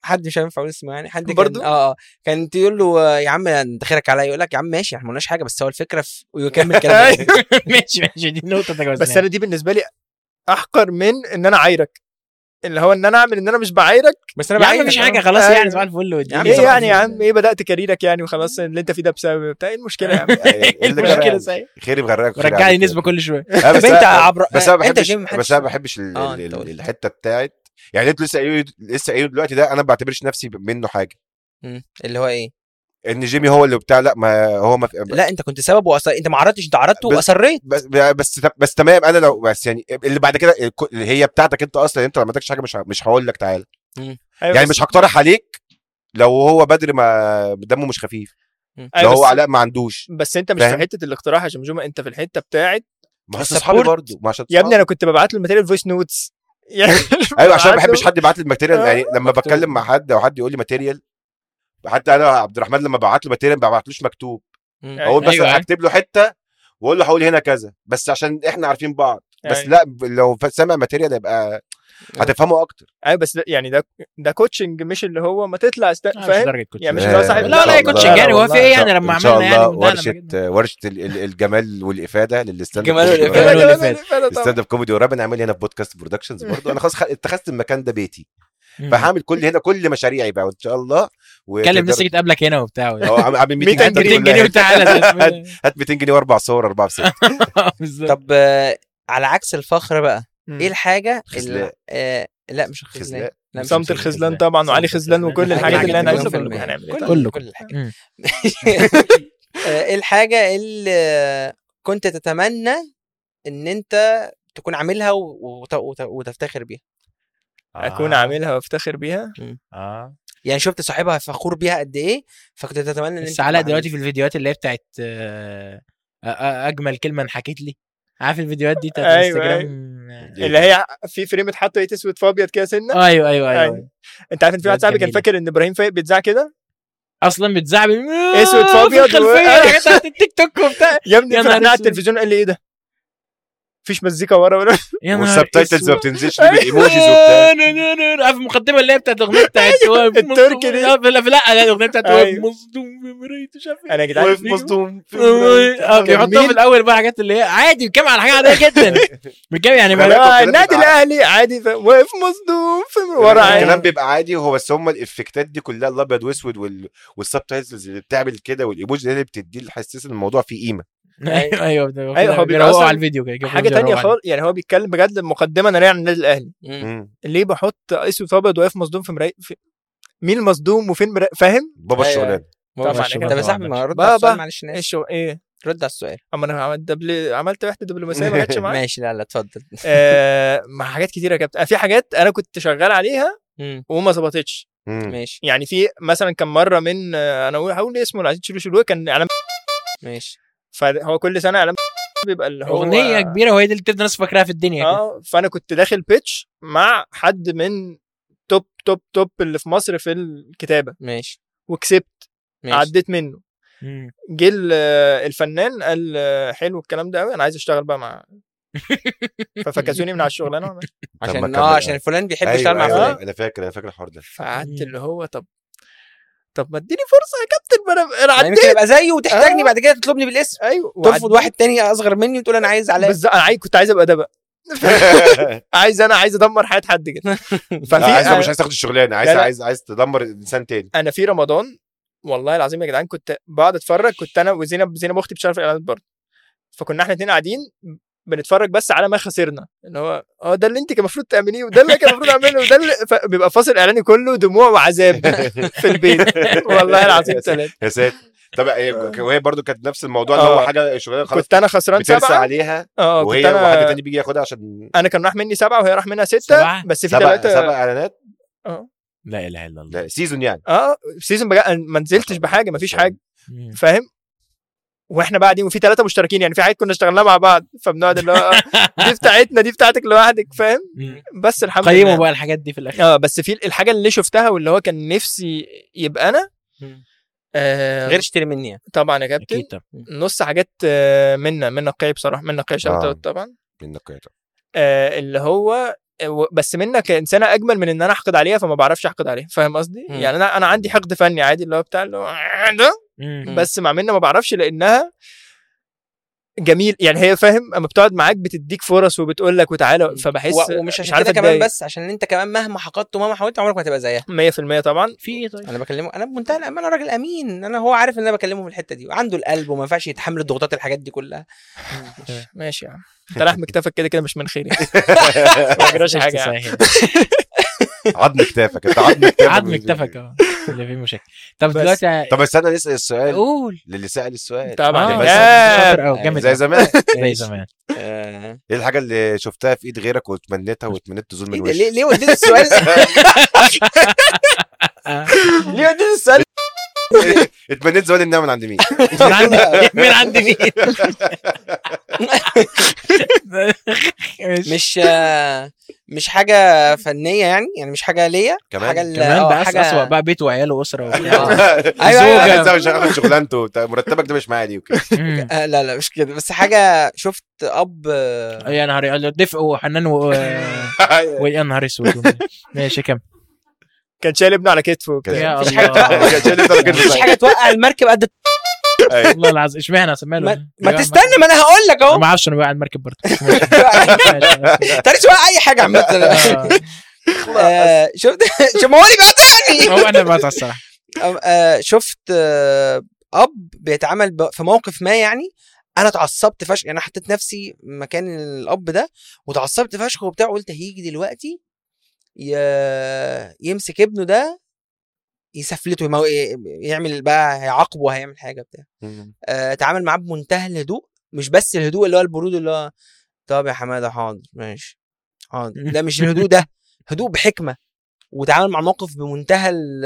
حد مش هينفع اقول اسمه يعني حد برضو؟ كان اه اه كان تقول له آه، يا عم انت خيرك عليا يقول لك يا عم ماشي احنا ما قلناش حاجه بس هو الفكره في ويكمل كلام ماشي ماشي دي نقطه تجاوزناها بس انا دي بالنسبه لي احقر من ان انا اعايرك اللي هو ان انا اعمل ان انا مش بعايرك بس انا يا عم بعايرك مفيش أهو. حاجه خلاص أيوة. يعني صباح الفل والدنيا عم ايه صباح يعني يا الفل. عم ايه بدات كاريرك يعني وخلاص اللي انت فيه ده بسبب بتاع ايه المشكله يا عم ايه المشكله صحيح خيري مغرقك خيري رجع لي عليك. نسبه كل شويه آه، طب بس انت أنا- عبر بس انا ما انت بحبش جيم محدش بس انا ما بحبش ال- آه، ال- أنت ال- قلت. الحته بتاعت يعني انتوا لسه قايلين لسه قايلين دلوقتي ده انا ما بعتبرش نفسي منه حاجه مم. اللي هو ايه ان جيمي هو اللي بتاع لا ما هو ما لا انت كنت سبب وأص... انت ما عرضتش انت عرضت بس- واصريت بس بس بس تمام انا لو بس يعني اللي بعد كده الك- اللي هي بتاعتك انت اصلا انت لو ما عندكش حاجه مش ه- مش هقول لك تعالى أيوة يعني بس- مش هقترح عليك لو هو بدر ما دمه مش خفيف مم. لو أيوة هو بس- علاء ما عندوش بس انت مش فاهم؟ في حته الاقتراح يا جمجمه انت في الحته بتاعت ما هو السبورت. اصحابي برضه ما عشان يا ابني انا صحابي. كنت ببعت له الماتيريال فويس نوتس يعني ايوه عشان ما ببعت له- بحبش حد يبعت لي الماتيريال آه، يعني لما مكتوب. بتكلم مع حد او حد يقول لي ماتيريال حتى انا عبد الرحمن لما ببعت له ماتيريال ما ببعتلوش مكتوب مم. أيوة. اقول بس أيوة. هكتب له حته واقول له هقول هنا كذا بس عشان احنا عارفين بعض بس أيوة. لا لو سامع ماتيريال يبقى هتفهمه اكتر ايوه بس ده يعني ده ده كوتشنج مش اللي هو ما تطلع است... آه، مش فاهم درجه كوتش يعني مش اللي هو صاحب إن لا شاء لا يا الله. كوتشنج يعني هو في ايه يعني إن لما شاء عملنا الله يعني بدأنا ورشه كده. ورشه ال- ال- الجمال والافاده للستاند الجمال كوميدي والإفادة. قريب. اللي فات. الستاند اب كوميدي قريب نعمل هنا في بودكاست برودكشنز برضه انا خلاص خ- اتخذت المكان ده بيتي مم. فهعمل كل هنا كل مشاريعي بقى وان شاء الله كلم ناس تيجي تقابلك هنا وبتاع اه عامل عامل 200 ميتنج 200 جنيه وتعالى هات 200 جنيه واربع صور اربعه في ست بالظبط طب آه، على عكس الفخر بقى مم. ايه الحاجه خذلان. اللي آه لا مش الخذلان خذلان. لا مش صمت الخذلان. الخذلان طبعا وعلي خذلان وكل الحاجات اللي انا مليون عايزها في كلكم المية. هنعمل ايه كل- كله. كل حاجه مم. آه، ايه الحاجه اللي كنت تتمنى ان انت تكون عاملها و- وت- وت- وتفتخر بيها اكون عاملها وافتخر بيها اه يعني شفت صاحبها فخور بيها قد ايه فكنت تتمنى ان انت بس علاء تبقى دلوقتي في الفيديوهات اللي هي بتاعت آه، آه، آه، اجمل كلمه انحكت لي عارف الفيديوهات دي بتاعت أيوة، الانستجرام اللي هي في فريم اتحط ايه اسود في ابيض كده سنه ايوه ايوه ايوه أيوة. انت عارف ان في واحد بجد صاحبي كان جميلة. فاكر ان ابراهيم فايق بيتذاع كده اصلا بتزعل أسود في أبيض و- الخلفيه حاجات بتاعت التيك توك وبتاع يا ابني يا فتحنا نهار على أسود. التلفزيون قال لي ايه ده مفيش مزيكا ورا ولا يا نهار والسبتايتلز أسود. ما بتنزلش بالايموجيز وبتاع نا- نا- نا- نا. عارف المقدمه اللي هي بتاعت الاغنيه بتاعت واقف التركي مصدوم- دي. آه، لا لا لا الاغنيه بتاعت واقف أيوة. مصدوم في مرايته مش عارف ايه انا يا جدعان واقف مصدوم في اه بيحطها مين؟ في الاول بقى حاجات اللي هي عادي بيتكلم على حاجه عاديه جدا بيتكلم يعني لا، ما- لا. آه، النادي الاهلي عادي ف- واقف مصدوم في ورا عادي الكلام بيبقى عادي هو بس هم الافكتات دي كلها الابيض واسود وال... والسبتايتلز اللي بتعمل كده والايموجي اللي بتدي الحساس ان الموضوع فيه قمه ايوه ايوه ده- أيوة، هو كده بيبقى بيروقوا أصلاً على الفيديو كده كده حاجه بيروقوا تانية عليه. خالص يعني هو بيتكلم بجد مقدمه ناريه عن النادي الاهلي مم. مم. ليه بحط اسود ابيض واقف مصدوم في مرايه في... مين المصدوم وفين مرا... فاهم بابا أيوة. الشغلانه طبعا ماشي كده. طب يا طبعاً. صاحبي ما رد بابا. على السؤال معلش ناس ايش هو ايه رد على السؤال اما انا عملت دبل عملت وحده دبلوماسيه ما جاتش معايا ماشي لا لا اتفضل آه مع حاجات كتيره يا كابتن في حاجات انا كنت شغال عليها مم. وما ظبطتش مم. ماشي يعني في مثلا كان مره من آه، انا هقول هقول اسمه اللي عايزين تشيلوا شيلوه كان اعلان ماشي فهو كل سنه اعلان بيبقى اللي هو اغنيه كبيره وهي دي اللي تفضل الناس فاكراها في الدنيا كده. اه فانا كنت داخل بيتش مع حد من توب توب توب اللي في مصر في الكتابه ماشي وكسبت ماشي عديت منه مم. جه ال- آه، الفنان قال آه، حلو الكلام ده قوي انا عايز اشتغل بقى مع ففكسوني من على الشغلانه طب ما عشان كمل. اه عشان فلان بيحب أيوة، يشتغل مع أيوة، فلان انا فاكر انا فاكر الحوار ده فقعدت مم. اللي هو طب طب ما اديني فرصه يا كابتن ما انا انا يعني عديت ممكن ابقى زيه وتحتاجني آه. بعد كده تطلبني بالاسم ايوه ترفض وعديت. واحد تاني اصغر مني وتقول انا عايز علاء بالظبط انا عايز كنت عايز ابقى ده بقى عايز انا عايز ادمر حياه حد كده لا، عايز ففي مش عايز تاخد الشغلانه عايز لا، لا. عايز عايز تدمر انسان تاني انا في رمضان والله العظيم يا جدعان كنت بقعد اتفرج كنت انا وزينب زينب اختي بتشتغل في الاعلانات برضه فكنا احنا اتنين قاعدين بنتفرج بس على ما خسرنا اللي هو اه ده اللي انت كان المفروض تعمليه وده اللي كان المفروض اعمله وده اللي ف- بيبقى فاصل اعلاني كله دموع وعذاب في البيت والله العظيم ثلاثه يا ساتر طب هي- وهي برضو كانت نفس الموضوع اللي هو آه. حاجه شغلانه خلاص كنت انا خسران بترسى سبعه عليها اه كنت وهي وحد انا تاني بيجي ياخدها عشان انا كان راح مني سبعه وهي راح منها سته سبعة؟ بس في سبع ثلاثه سبع اعلانات اه لا اله الا الله لا سيزون يعني اه سيزون بجد أنا ما نزلتش بحاجه ما فيش حاجه مم. فاهم واحنا بعدين وفي ثلاثه مشتركين يعني في حاجات كنا اشتغلناها مع بعض فبنقعد اللي هو آه، دي بتاعتنا دي بتاعتك لوحدك فاهم مم. بس الحمد قيموا لله بقى الحاجات دي في الاخر اه بس في الحاجه اللي شفتها واللي هو كان نفسي يبقى انا مم. آه غير اشتري مني يعني طبعا يا كابتن اكيد طبعا نص حاجات آه منا من نقي بصراحه من نقي شوت آه. اوت طبعا منك يا طب. آه اللي هو و- بس منى كانسانه اجمل من ان انا احقد عليها فما بعرفش احقد عليها فاهم قصدي مم. يعني انا انا عندي حقد فني عادي اللي هو بتاع اللي هو ده مم. بس مع منى ما بعرفش لانها جميل يعني هي فاهم اما بتقعد معاك بتديك فرص وبتقول لك وتعالى فبحس و- ومش عشان عارف كده كمان أتضايق. بس عشان انت كمان مهما حقدت ومهما حاولت عمرك ما هتبقى زيها 100% طبعا في ايه طيب انا بكلمه انا بمنتهى الامانه راجل امين انا هو عارف ان انا بكلمه في الحته دي وعنده القلب وما ينفعش يتحمل الضغوطات الحاجات دي كلها ماشي يا عم انت لحم كتافك كده كده مش من خيري ما جراش حاجه يعني. سهل. عظم كتافك انت عظم كتافك عظم كتفك اه اللي فيه مشاكل طب بس. دلوقتي طب استنى نسال السؤال قول للي سال السؤال طبعا آه، بس- شاطر أوي، آه، جامد زي أوي. زمان زي زمان آه، ايه الحاجه اللي شفتها في ايد غيرك وتمنيتها وتمنيت تزول ايه من ده ليه وشك ليه وديت السؤال ليه وديت السؤال اتمنيت زوال النعمه من عند مين من عند من عند مين مش مش آه، مش حاجه فنيه يعني يعني مش حاجه ليا كمان؟ حاجه ال- كمان آه، بقى حاجه اسوء بقى بيت وعياله واسره وبتاع. أيوة، أيوة. انت مش هاخد شغلانته وبتاع، مرتبك ده مش معايا دي وكده مم. آه، لا لا مش كده بس حاجه شفت اب آه، يا نهار دفء وحنان و... ويا نهار اسود ماشي كم كان شايل ابنه على كتفه وبتاع. يا مفيش حاجة الله كان شايل إيده كده. مفيش حاجه توقع المركب قد أيوة. والله العظيم اشمعنى اسميها له ما, ما تستنى ما انا هقول لك انا اهو ما اعرفش انا بقى على المركب برضه تاريخ توقع اي حاجه عامه آه. آه، شفت شوف ما هو اللي بيقطعني هو انا بقى الصراحه آه، شفت آه، اب بيتعامل ب- في موقف ما يعني انا اتعصبت فشخ يعني انا حطيت نفسي مكان الاب ده واتعصبت فشخ وبتاع قلت هيجي دلوقتي ي- يمسك ابنه ده يسفلته يمو... يعمل بقى هيعاقبه هيعمل حاجه بتاع آه، اتعامل معاه بمنتهى الهدوء مش بس الهدوء اللي هو البرود اللي هو طب يا حماده حاضر ماشي حاضر لا مش الهدوء ده هدوء بحكمه وتعامل مع الموقف بمنتهى ال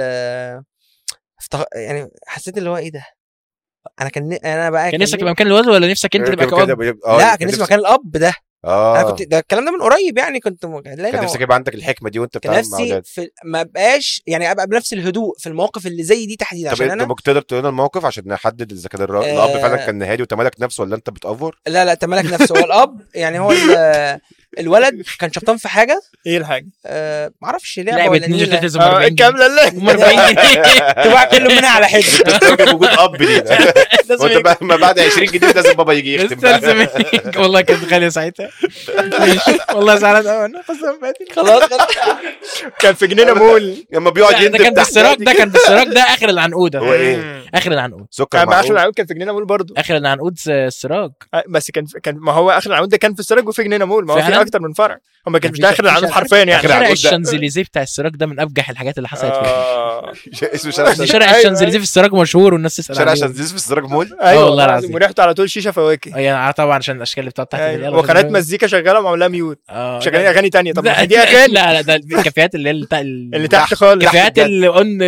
افتغ... يعني حسيت اللي هو ايه ده انا كان انا بقى كان نفسك تبقى مكان الواد ولا نفسك انت تبقى كده كواب بيبقى- آه، لا كان اسمه مكان الاب ده انا اه كنت ده الكلام ده من قريب يعني كنت م... لا كان لا نفسك يبقى عندك الحكمه دي وانت كان بتتعامل مع نفسي اولاد في ما بقاش يعني ابقى بنفس الهدوء في المواقف اللي زي دي تحديدا طب عشان انت انا ممكن تقدر تقول لنا الموقف عشان نحدد اذا كان الر- آه. الاب فعلا كان هادي وتمالك نفسه ولا انت بتأفور لا لا تملك نفسه هو الاب يعني هو ال- الولد كان شبطان في حاجه ايه الحاجه؟ آه معرفش لعبه لعبه ولا نينجا نيلة. تيرتلز اه 40 جنيه كامله اللي هم 40 جنيه تبقى كله منها على حده تستوجب وجود اب لينا لازم وانت بقى ما بعد 20 جنيه لازم بابا يجي يختم بقى. استلزم والله كانت غاليه ساعتها ماشي والله زعلان قوي انا قسما بالله خلاص خلاص كان في جنينه مول لما بيقعد لا، ده يندب كان في تحت السراج ده كان في السراج ده اخر العنقوده هو ايه اخر العنقود سكر كان مع اخر معقول العود كان في جنينه مول برضه اخر العنقود س- السراج آه، بس كان كان ما هو اخر العود ده كان في السراج وفي جنينه مول ما هو في فعلا؟ اكتر من فرع هو ما كانش مفيش- ده اخر العود مفيش- حرفيا يعني آخر شارع العنقود ده. الشانزليزيه بتاع السراج ده من ابجح الحاجات اللي حصلت فيه آه. اسمه شارع يعني شارع أيوة، الشانزليزيه في السراج مشهور والناس تسال شارع عليه شانزليز في السراج مول ايوه والله والله العظيم. العظيم وريحته على طول شيشه فواكه يعني طبعا عشان الاشكال اللي بتقعد تحت أيوة. بالليل وقناه مزيكا شغاله ومعمولها ميوت اه شغالين لا- اغاني تانية طب ما لا- هي دي اغاني لا لا ده الكافيهات اللي هي اللي بتاع ال- اللي تحت خالص الكافيهات اللي قلنا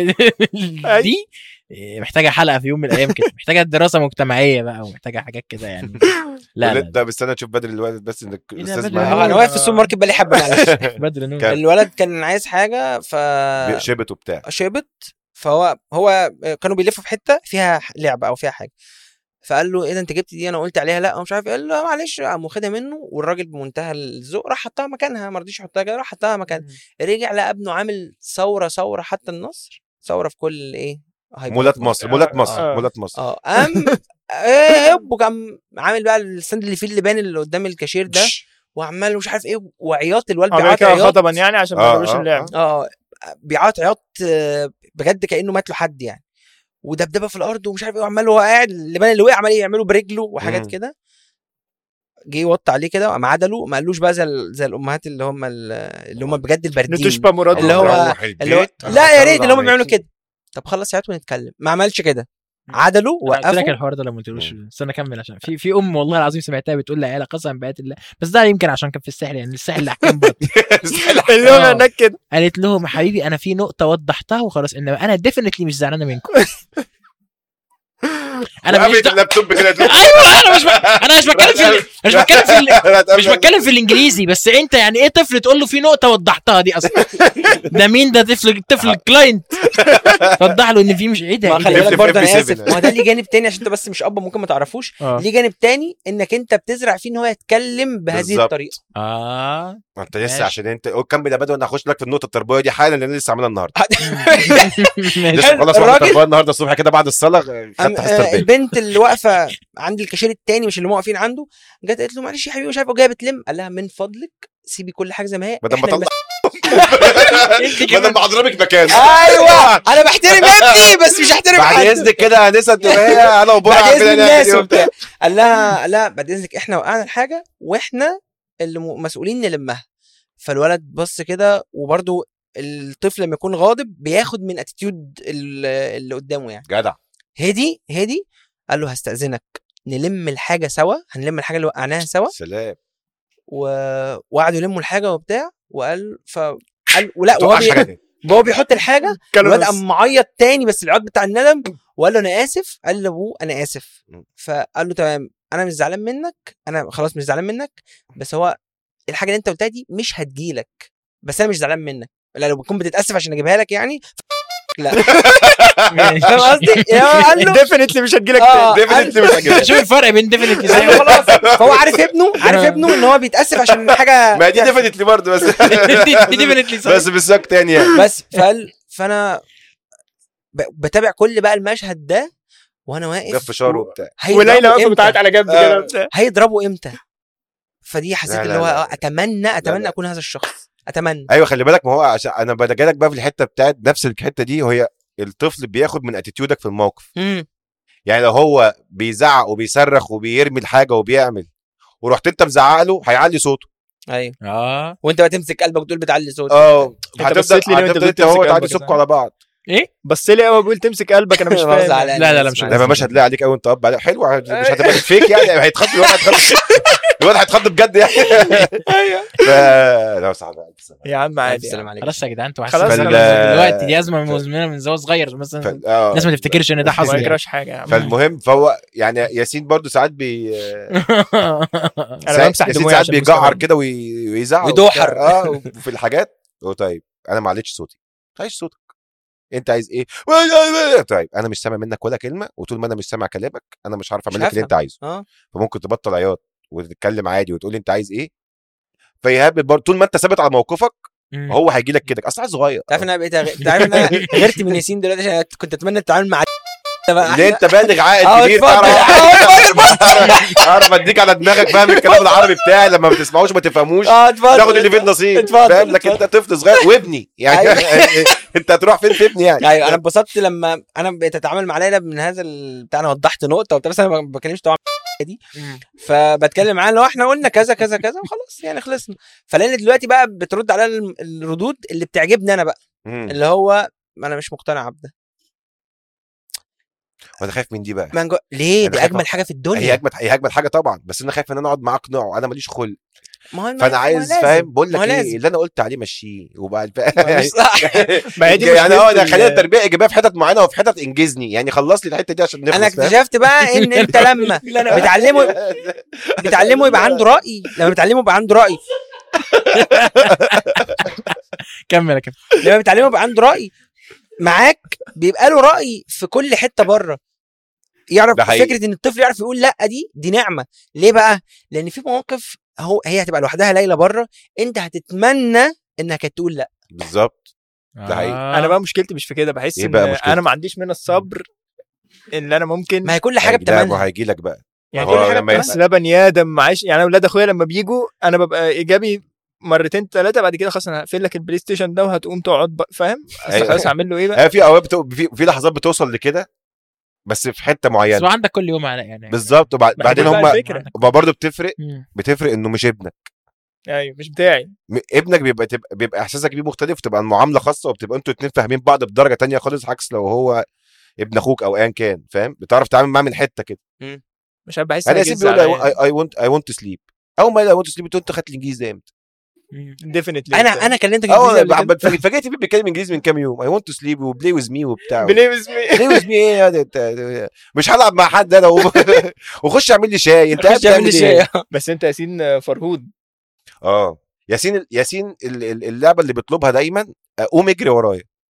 أيوة. دي محتاجه حلقه في يوم من الايام كده محتاجه دراسه مجتمعيه بقى ومحتاجه حاجات كده يعني لا ولا لا انت بستنى اشوف بدري الوقت بس انك إيه ده الاستاذ بدري؟ اه معايا انا واقف في السوبر ماركت بقالي حبه معلش بدر نور كان- الولد كان عايز حاجه ف شبت وبتاع شبت فهو هو كانوا بيلفوا في حته فيها لعبه او فيها حاجه فقال له ايه ده انت جبت دي انا قلت عليها لا ومش عارف إيه. قال له معلش قام واخدها منه والراجل بمنتهى الذوق راح حطها مكانها ما رضيش يحطها كده راح حطها مكان رجع لقى ابنه عامل ثوره ثوره حتى النصر ثوره في كل ايه هايبر. مولات مصر مولات مصر آه. مولات مصر اه قام ايه هوب وقام عامل بقى الستاند اللي فيه اللبان اللي قدام الكاشير ده وعمال مش عارف ايه وعياط الواد عمل بيعيط كده عياط خطبا يعني عشان ما آه، يقدروش آه، اللعب اه بيعيط عياط آه، بجد كانه مات له حد يعني ودبدبه في الارض ومش عارف ايه وعمال وهو قاعد اللبان اللي وقع عمال يعمله برجله وحاجات مم. كده جه يوطي عليه كده وقام عدله ما قالوش بقى زي ال- زي الامهات اللي هم ال- اللي هم بجد الباردين نتوشبا مراد اللي هو- روح اللي هو البيت. لا يا ريت اللي هم عليك. بيعملوا كده طب خلص ساعات ونتكلم ما عملش كده عدله قلت لك وقفه الحوار ده لما قلتلوش استنى اكمل عشان في في ام والله العظيم سمعتها بتقول لعيالها قسما بآيات الله بس ده يمكن عشان كان في الساحل يعني الساحل اللي احكام برضه اللي هو آه. هناك كده قالت لهم يا حبيبي انا في نقطه وضحتها وخلاص انما انا ديفنتلي مش زعلانه منكم انا مش وقفت اللابتوب كده ايوه انا مش ب... انا مش بتكلم في ال- مش بتكلم في ال... مش بتكلم في الانجليزي بس انت يعني ايه طفل تقول له في نقطه وضحتها دي اصلا ده مين ده طفل طفل كلاينت توضح له ان في مش ايه ده ما إيه خلي ده؟ اف بالك برضه انا اف اسف 7. ما هو ده ليه جانب تاني عشان انت بس مش اب ممكن ما تعرفوش اه ليه جانب تاني انك انت بتزرع فيه ان هو يتكلم بهذه بالظبط. الطريقه اه ما انت لسه ماشي. عشان انت كمل يا بدو انا هخش لك في النقطه التربويه دي حالا لان لسه عاملها النهارده ماشي. لسه خلاص واحده الراجل- تربويه النهارده الصبح كده بعد الصلاه أم- خدت حصه آه، تربيه البنت اللي واقفه عند الكاشير التاني مش اللي هم واقفين عنده جت قالت له معلش يا حبيبي مش عارفه وجايه بتلم قال لها من فضلك سيبي كل حاجه زي ما هي بدل ما إحنا اطلع انت بدل كمان ما اضربك مكان ايوه انا بحترم ابني بس مش هحترم بعد حد اذنك كده يا نسا تبقى هي انا وبرع بعد اذن كده نعمل الناس إيه وبتاع قال لها قال لها بعد اذنك احنا وقعنا الحاجه واحنا اللي م- مسؤولين نلمها فالولد بص كده وبرده الطفل لما يكون غاضب بياخد من اتيتيود اللي قدامه يعني جدع هدي هدي قال له هستأذنك نلم الحاجة سوا هنلم الحاجة اللي وقعناها سوا سلام و... وقعدوا يلموا الحاجة وبتاع وقال ف قال ولا وهو, توقعش حاجه بي... تاني وهو بيحط الحاجة كانوا الواد نص. قام معيط تاني بس العياط بتاع الندم وقال له انا اسف قال لابوه انا اسف م. فقال له تمام انا مش زعلان منك انا خلاص مش زعلان منك بس هو الحاجه اللي انت قلتها دي مش هتجيلك بس انا مش زعلان منك لا لو بتكون بتتاسف عشان اجيبها لك يعني لا ماشي. فاهم قصدي؟ يا قال له ديفنتلي مش هتجيلك اه تاني ديفنتلي مش هجيبها شوف الفرق بين ديفنتلي ايوه خلاص فهو عارف ابنه عارف ابنه ان هو بيتاسف عشان حاجه ما دي ديفنتلي برضه بس ديفنتلي بس بالسياق تاني يعني بس فقال فانا ب- بتابع كل بقى المشهد ده وانا واقف جاب فشار وبتاع هيضربوا وليلى واقفه إمتى؟ بتعيط على جنب آه. كده وبتاع. هيضربوا امتى فدي حسيت لا، اللي لا، هو لا. آه، اتمنى اتمنى لا. اكون هذا الشخص اتمنى ايوه خلي بالك ما هو عشان انا بجالك بقى في الحته بتاعت نفس الحته دي وهي الطفل بياخد من اتيتيودك في الموقف امم يعني لو هو بيزعق وبيصرخ وبيرمي الحاجه وبيعمل ورحت انت مزعق له هيعلي صوته ايوه اه وانت بقى تمسك قلبك وتقول بتعلي صوتك اه أنت هتفضل بصيت لي ليه وأنت هتفضل بتقول انت هو تمسك تعدي قلبك صوتكم كده؟ على بعض ايه بص لي اول بقول تمسك قلبك انا مش بهزر فاهم على لا، لا، لا، الناس مش معلش. ده مش هتلاقي عليك قوي انت اب عليه حلو مش هتبقى فيك يعني هيتخض الواد هيتخض الواد هيتخض بجد يعني ايوه ف لا صعب يا عم الف عادي سلام عليك خلاص يا جدعان انتوا خلاص، حاسين فال- دلوقتي دي ازمه مزمنه من زمان صغير مثلا ف- آه. الناس ما تفتكرش ان ده ما حصل يعني. يكرهش حاجه يا عم فالمهم فهو يعني ياسين برضو ساعات بي انا ساعات- بمسح ياسين دموعي ساعات عشان بيجعر مستوعب. كده وي- ويزعق ويدوحر. وبتاع. اه وفي الحاجات هو طيب انا ما عليتش صوتي تعيش صوتك انت عايز ايه طيب انا مش سامع منك ولا كلمه وطول ما انا مش سامع كلامك انا مش عارف مش اعمل لك اللي هفهم. انت عايزه اه فممكن تبطل عياط وتتكلم عادي وتقول لي انت عايز ايه فيهبل برضه طول ما انت ثابت على موقفك مم. هو هيجي لك كده اصل عيل صغير تعرف ان انا بقيت أغ... تعرف ان انا غيرت من ياسين دلوقتي عشان كنت اتمنى التعامل مع بقى اللي انت بالغ عاقل اه كبير اتفضل تعرف اعرف اديك على دماغك فاهم الكلام العربي بتاعي لما ما تسمعوش ما تفهموش اه اتفضل تاخد اللي فيه النصيب اتفضل، فاهم لكن انت طفل صغير وابني يعني انت هتروح فين تبني يعني ايوه انا اتبسطت لما انا بقيت اتعامل مع ليلى من هذا ال- بتاع انا وضحت نقطه وبتاع بس انا ما بكلمش طبعا دي مم. فبتكلم معاه لو احنا قلنا كذا كذا كذا وخلاص يعني خلصنا فلان دلوقتي بقى بترد على الم- الردود اللي بتعجبني انا بقى مم. اللي هو انا مش مقتنع بده وانا خايف من دي بقى مانجو ليه أنا دي خايف اجمل أ- حاجه في هي الدنيا اجمل هي اجمل حاجه طبعا بس انا خايف ان انا اقعد معاه اقنعه انا ماليش خلق ما هو ما- فانا ما هو عايز لازم. فاهم بقول ما هو لك ايه لازم. اللي انا قلت عليه مشيه وبعد ما هو مش صح. ما هي دي يعني مشكلة اه ده ال- خلينا التربيه ايجابيه في حتت معينه وفي حتت انجزني يعني خلص لي الحته دي عشان نخلص انا فاهم؟ اكتشفت بقى ان انت لما بتعلمه بتعلمه يبقى عنده راي لما بتعلمه يبقى عنده راي كمل يا كمل لما بتعلمه يبقى عنده راي معاك بيبقى له راي في كل حته بره يعرف ده حقيقي. فكره ان الطفل يعرف يقول لا دي دي نعمه ليه بقى لان في مواقف هو هي هتبقى لوحدها ليلى بره انت هتتمنى انها كانت تقول لا بالظبط ده حقيقي. آه. انا بقى مشكلتي مش في كده بحس إيه ان بقى مشكلتك؟ انا ما عنديش من الصبر ان انا ممكن ما هي كل حاجه لا ما بتمنى هيجي لك بقى يعني هو كل حاجه لما بتمنى. بس ده بني ادم معاش يعني انا اولاد اخويا لما بيجوا انا ببقى ايجابي مرتين ثلاثه بعد كده خلاص انا هقفل لك البلاي ستيشن ده وهتقوم تقعد بقى فاهم اصل أيوة. خلاص اعمل له ايه بقى هي في اوقات بتو... في... في لحظات بتوصل لكده بس في حته بس معينه هو عندك كل يوم علاء يعني بالظبط وبعد ما هي بعدين دي بقى هم الفكرة. برضه بتفرق مم. بتفرق انه مش ابنك ايوه مش بتاعي م- ابنك بيبقى تبقى بيبقى احساسك بيه مختلف تبقى المعامله خاصه وبتبقى انتوا اتنين فاهمين بعض بدرجه تانية خالص عكس لو هو ابن اخوك او ايا كان فاهم بتعرف تتعامل معاه من حته كده مش عارف بحس انا إن ياسين جز بيقول عليا. اي ونت اي ونت تو سليب اول ما اي ونت تو سليب انت خدت الانجليزي ده امتى؟ مم. Definitely. انا انا كلمتك اه إنجليزي قبل كده. اتفاجئت بيه بيتكلم انجليزي من كام يوم اي ونت تو سليب وبلاي ويز مي وبتاع بلاي with me. بلاي ويز مي ايه يا ده انت مش هلعب مع حد انا و- وخش اعمل لي شاي انت قاعد خش اعمل لي بتعمل ايه؟ شاي بس انت ياسين فرهود اه ياسين ياسين ال- ال- اللعبه اللي بيطلبها دايما آه، قوم اجري ورايا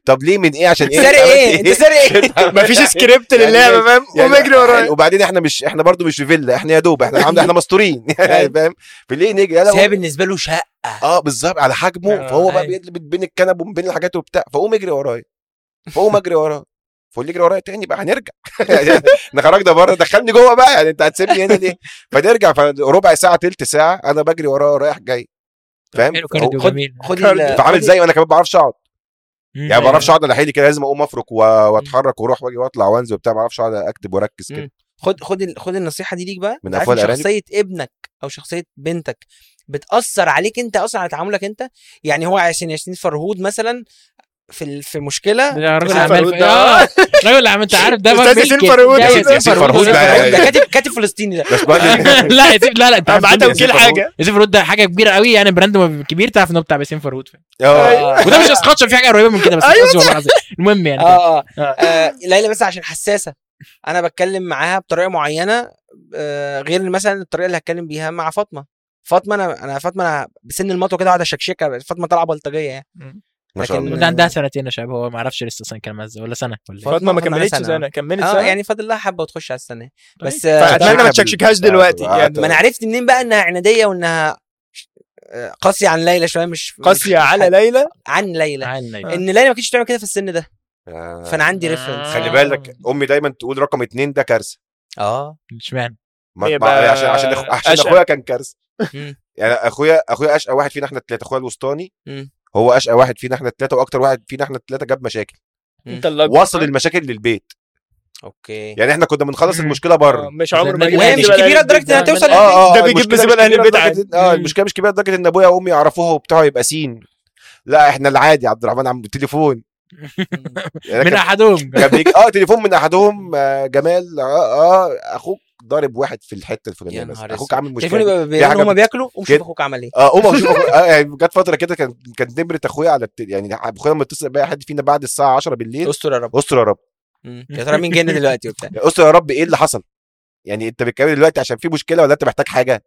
طب ليه من ايه عشان ايه سارق عملت ايه انت سارق ايه مفيش سكريبت للعبه فاهم يعني- قوم اجري ورايا وبعدين احنا مش احنا برضو مش في فيلا احنا يا دوب احنا الحمد لله احنا مستورين يعني فاهم فليه نيجي لا بس هي لا بالنسبه له شقه اه بالظبط على حجمه آه، فهو بقى أيوة. بيقلب بين الكنب وبين الحاجات وبتاع فقوم اجري ورايا فقوم اجري وراه فقول يجري ورايا تاني بقى هنرجع يعني احنا خرجنا بره دخلني جوه بقى يعني انت هتسيبني هنا ليه فنرجع فربع ساعه تلت ساعه انا بجري وراه رايح جاي فاهم حلو كارديو هو- جميل خد كارديو. ال- فعامل خد- زي وانا كمان ما بعرفش اقعد مم. يعني ما بعرفش اقعد على حيلي كده لازم اقوم افرك و- واتحرك واروح واجي واطلع وانزل وبتاع ما بعرفش اقعد اكتب واركز كده مم. خد خد ال- خد النصيحه دي ليك بقى من عارف أفواه إن الأرانب؟ شخصيه ابنك او شخصيه بنتك بتاثر عليك انت اصلا على تعاملك انت يعني هو عشان ياسين فرهود مثلا في ال- في مشكله ده راجل ياسين اعمال فرهود ف- ده. اه راجل اعمال انت عارف ده بقى أستاذ ياسين ملك- فرهود ده ده. ياسين ياسين فرهود فرهود ده. بقى. ده كاتب كاتب فلسطيني ده بس بقى لا ياسين لا لا انت عارف معاه مين توكيل ياسين فرهود؟ حاجه ياسين فرهود ده حاجه كبيره قوي يعني براند كبير تعرف ان هو بتاع ياسين فرهود اه وده مش اسقاط عشان في حاجه قريبه من كده بس أيوة قصدي والله العظيم المهم يعني كده. اه اه آه. آه، ليلى بس عشان حساسه انا بتكلم معاها بطريقه معينه آه، غير مثلا الطريقه اللي هتكلم بيها مع فاطمه فاطمه انا انا فاطمه انا بسن المطوه كده قاعده شكشكه فاطمه طالعه بلطجيه يعني ما شاء لكن- الله ده عندها سنتين يا شباب هو ما يعرفش لسه سنه كام ازاي ولا سنه ولا إيه؟ فاطمه ما فاطمة كملتش سنة. سنه كملت اه سنه يعني فاضل لها حبه وتخش على السنه بس طيب. آه، فاتمنى ما قبل- تشكشكهاش دلوقتي آه، يعني ما انا عرفت منين بقى انها عناديه وانها آه، قاسيه عن ليلى شويه مش مش- قاسيه مش على حد- ليلى عن ليلى عالنا آه. ان ليلى ما كانتش بتعمل كده في السن ده آه. فانا عندي ريفرنس خلي بالك امي دايما تقول رقم اتنين ده كارثه اه اشمعنى ما هي ما- بقى عشان عشان أخو... عشان أشقى. اخويا كان كارثه مم. يعني اخويا اخويا اشقى واحد فينا احنا الثلاثه اخويا الوسطاني مم. هو اشقى واحد فينا احنا الثلاثه واكتر واحد فينا احنا الثلاثه جاب مشاكل انت اللي وصل المشاكل للبيت اوكي يعني احنا كنا بنخلص مم. المشكله بره مش عمر ما وهي يجيب وهي دي مش زبالة كبيره للبيت لدرجه انها ده. توصل آه، اه اه ده بيجيب المشكلة مش بزبالة أهل كبيرة البيت لدرجة عادي. إن- اه مم. المشكله مش كبيره لدرجه ان ابويا وامي يعرفوها وبتاعه يبقى سين لا احنا العادي عبد الرحمن عم بالتليفون يعني من كان- احدهم كان بيجي اه تليفون من احدهم آه جمال اه, آه اخوك ضارب واحد في الحته الفلانيه يا بس نهار اخوك أسود. عامل تليفوني مشكله بقى في حاجة بيقولوا هما بت- بياكلوا قوم شوف كده. اخوك عمل ايه اه قوم أشوف أخوك- اه يعني جت فتره كده كان كانت نمره اخويا على الت... يعني اخويا لما اتصل بيا حد فينا بعد الساعه 10 بالليل استر يا رب استر يا رب مم. يا ترى مين جاي لنا دلوقتي وبتاع استر يا رب ايه اللي حصل يعني انت بتتكلم دلوقتي عشان في مشكله ولا انت محتاج حاجه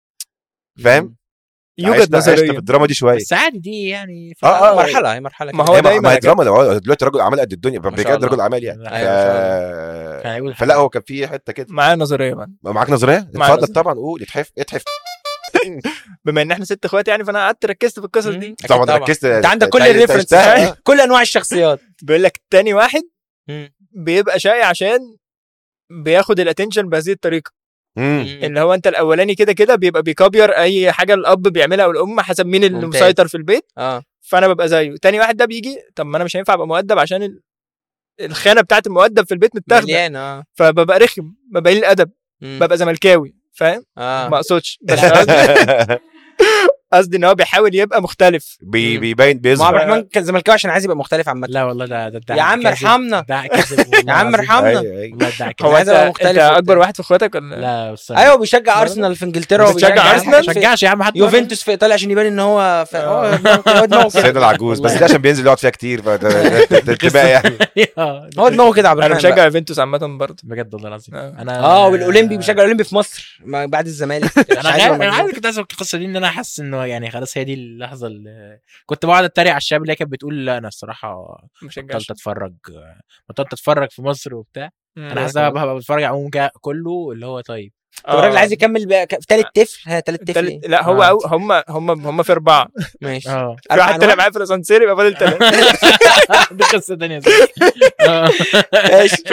فاهم يوجد عشنا- عشنا نظريه في الدراما دي شويه بس عادي دي يعني في- اه اه مرحله هي مرحله ما كده. هو هي ما- دايما ما هي كده. دراما هو دلوقتي رجل اعمال قد الدنيا ما شاء بجد الله. رجل اعمال يعني لا، أيوة، ما شاء ف... كان هيقول فلا حاجة. هو كان في حته كده معايا نظريه بقى معاك نظريه معايا اتفضل نظرية. طبعا قول اتحف اتحف بما ان احنا ست اخوات يعني فانا قعدت ركزت في القصص دي أكيد طبعا طبعا. ركزت انت عندك كل أنت- أنت الريفرنس عشتها. كل انواع الشخصيات بيقول لك تاني واحد مم. بيبقى شقي عشان بياخد الاتنشن بهذه الطريقه مم. اللي هو انت الاولاني كده كده بيبقى بيكابير اي حاجه الاب بيعملها او الام حسب مين اللي ممتاز. مسيطر في البيت اه فانا ببقى زيه تاني واحد ده بيجي طب ما انا مش هينفع ابقى مؤدب عشان ال... الخانه بتاعت المؤدب في البيت متاخده مليان اه فببقى رخم ببقى قليل الادب مم. ببقى زملكاوي فاهم اه ما اقصدش بس قصدي- قصدي ان هو بيحاول يبقى مختلف بي- مم. بيبين ما عبد بيظهر الرحمن كان زملكاوي عشان عايز يبقى مختلف عامه لا والله ده ده ده يا عم كذب. ارحمنا ده كذب والله يا عم العظيم. ارحمنا أيوة، أيوة. والله ده كذب. هو عايز انت, أبقى انت مختلف وبتاع. اكبر واحد في اخواتك ولا لا بس ايوه بيشجع ارسنال في انجلترا بتشجع وبيشجع أرسنال؟ ما في- شجعش يا عم حد يوفنتوس في ايطاليا عشان يبان ان هو ف... هو آه. دماغه كده- هو دماغه السيد كده العجوز بس والله. ده عشان بينزل يقعد فيها كتير فتبقى يعني آه، هو دماغه كده عبد انا الرحمن بشجع يوفنتوس عامه برضه بجد والله العظيم آه. انا اه والاولمبي بيشجع الاولمبي في مصر ما بعد الزمالك مش انا عايز عارف أبقى انا عارف مجنون. كنت عايز أقول القصه دي ان انا حاسس انه يعني خلاص هي دي اللحظه اللي كنت بقعد اتريق على الشباب اللي هي كانت بتقول لا انا الصراحه مشجعش بطلت اتفرج بطلت اتفرج في مصر وبتاع انا حاسس إن أنا ببقى بتفرج على العموم كا- كله اللي هو طيب طب الراجل عايز يكمل بقى ك- تالت طفل ها تالت طفل إيه؟ التالت لا هو آه. أو هم هم هم في اربعه ماشي اه في أربع واحد طلع أنواع؟ معايا في الاسانسير يبقى فاضل ثلاثه دي قصه ثانيه اه ماشي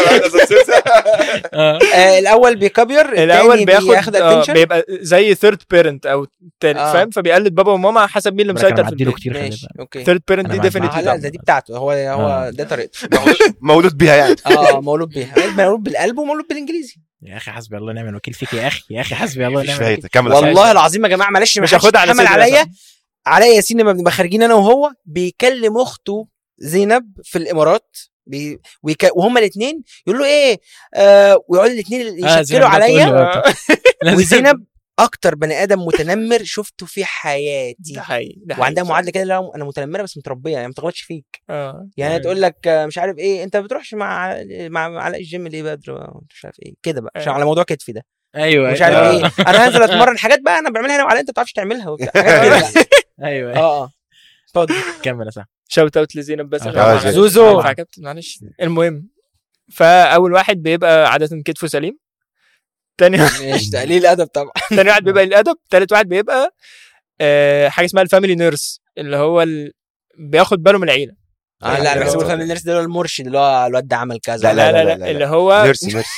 اه آه، الاول بيكابير الاول التاني بياخد بياخد آه اتنشن بيبقى زي ثيرد بيرنت او تالت آه. فاهم فبيقلد بابا وماما حسب مين اللي أنا كان مسيطر في معديله البيت كتير خلي ماشي بالك اوكي ثيرد بيرنت أنا دي معاك. آه، لا ديفينتلي ده دي بتاعته هو هو آه. ده طريقته مولود بيها يعني اه مولود بيها مولود بالقلب ومولود بالانجليزي يا اخي حسبي الله ونعم الوكيل فيك يا اخي يا اخي حسبي الله مفيش ونعم الوكيل فايده كمل والله العظيم يا جماعه معلش مش هاخدها على حمل صدري عليا أصلاً. عليا ياسين لما بنبقى خارجين انا وهو بيكلم اخته زينب في الامارات بي ويك... وهما الاثنين يقولوا له ايه آه ويقعدوا الاثنين آه، زينب يشكلوا بتقول عليا له آه. لازم- وزينب اكتر بني ادم متنمر شفته في حياتي ده حقيقي ده وعندها حقيقي. معادله كده اللي هو انا متنمره بس متربيه يعني ما تغلطش فيك اه يعني أيوة. تقول لك آه، مش عارف ايه انت ما بتروحش مع مع علاء الجيم ليه بدر مش عارف ايه كده بقى عشان أيوة. على موضوع كتفي ده ايوه مش عارف آه. ايه انا هنزل اتمرن حاجات بقى انا بعملها انا وعلاء انت ما بتعرفش تعملها وبتاع حاجات كده بقى. ايوه اه اه اتفضل كمل يا صاحبي شوت اوت لزينب بس آه، طبعاً. زوزو. ينفع يا كابتن معلش المهم فاول واحد بيبقى عاده كتفه سليم تاني مش تقليل ادب طبعا تاني واحد بيبقى الادب تالت واحد بيبقى آه حاجه اسمها الفاميلي نيرس اللي هو ال... بياخد باله من العيله اه لا انا اللي بحسب هو- الفاميلي نيرس ده اللي هو المرشد اللي هو الواد ده عمل كذا لا، لا لا لا, اللي هو ميرسي ميرسي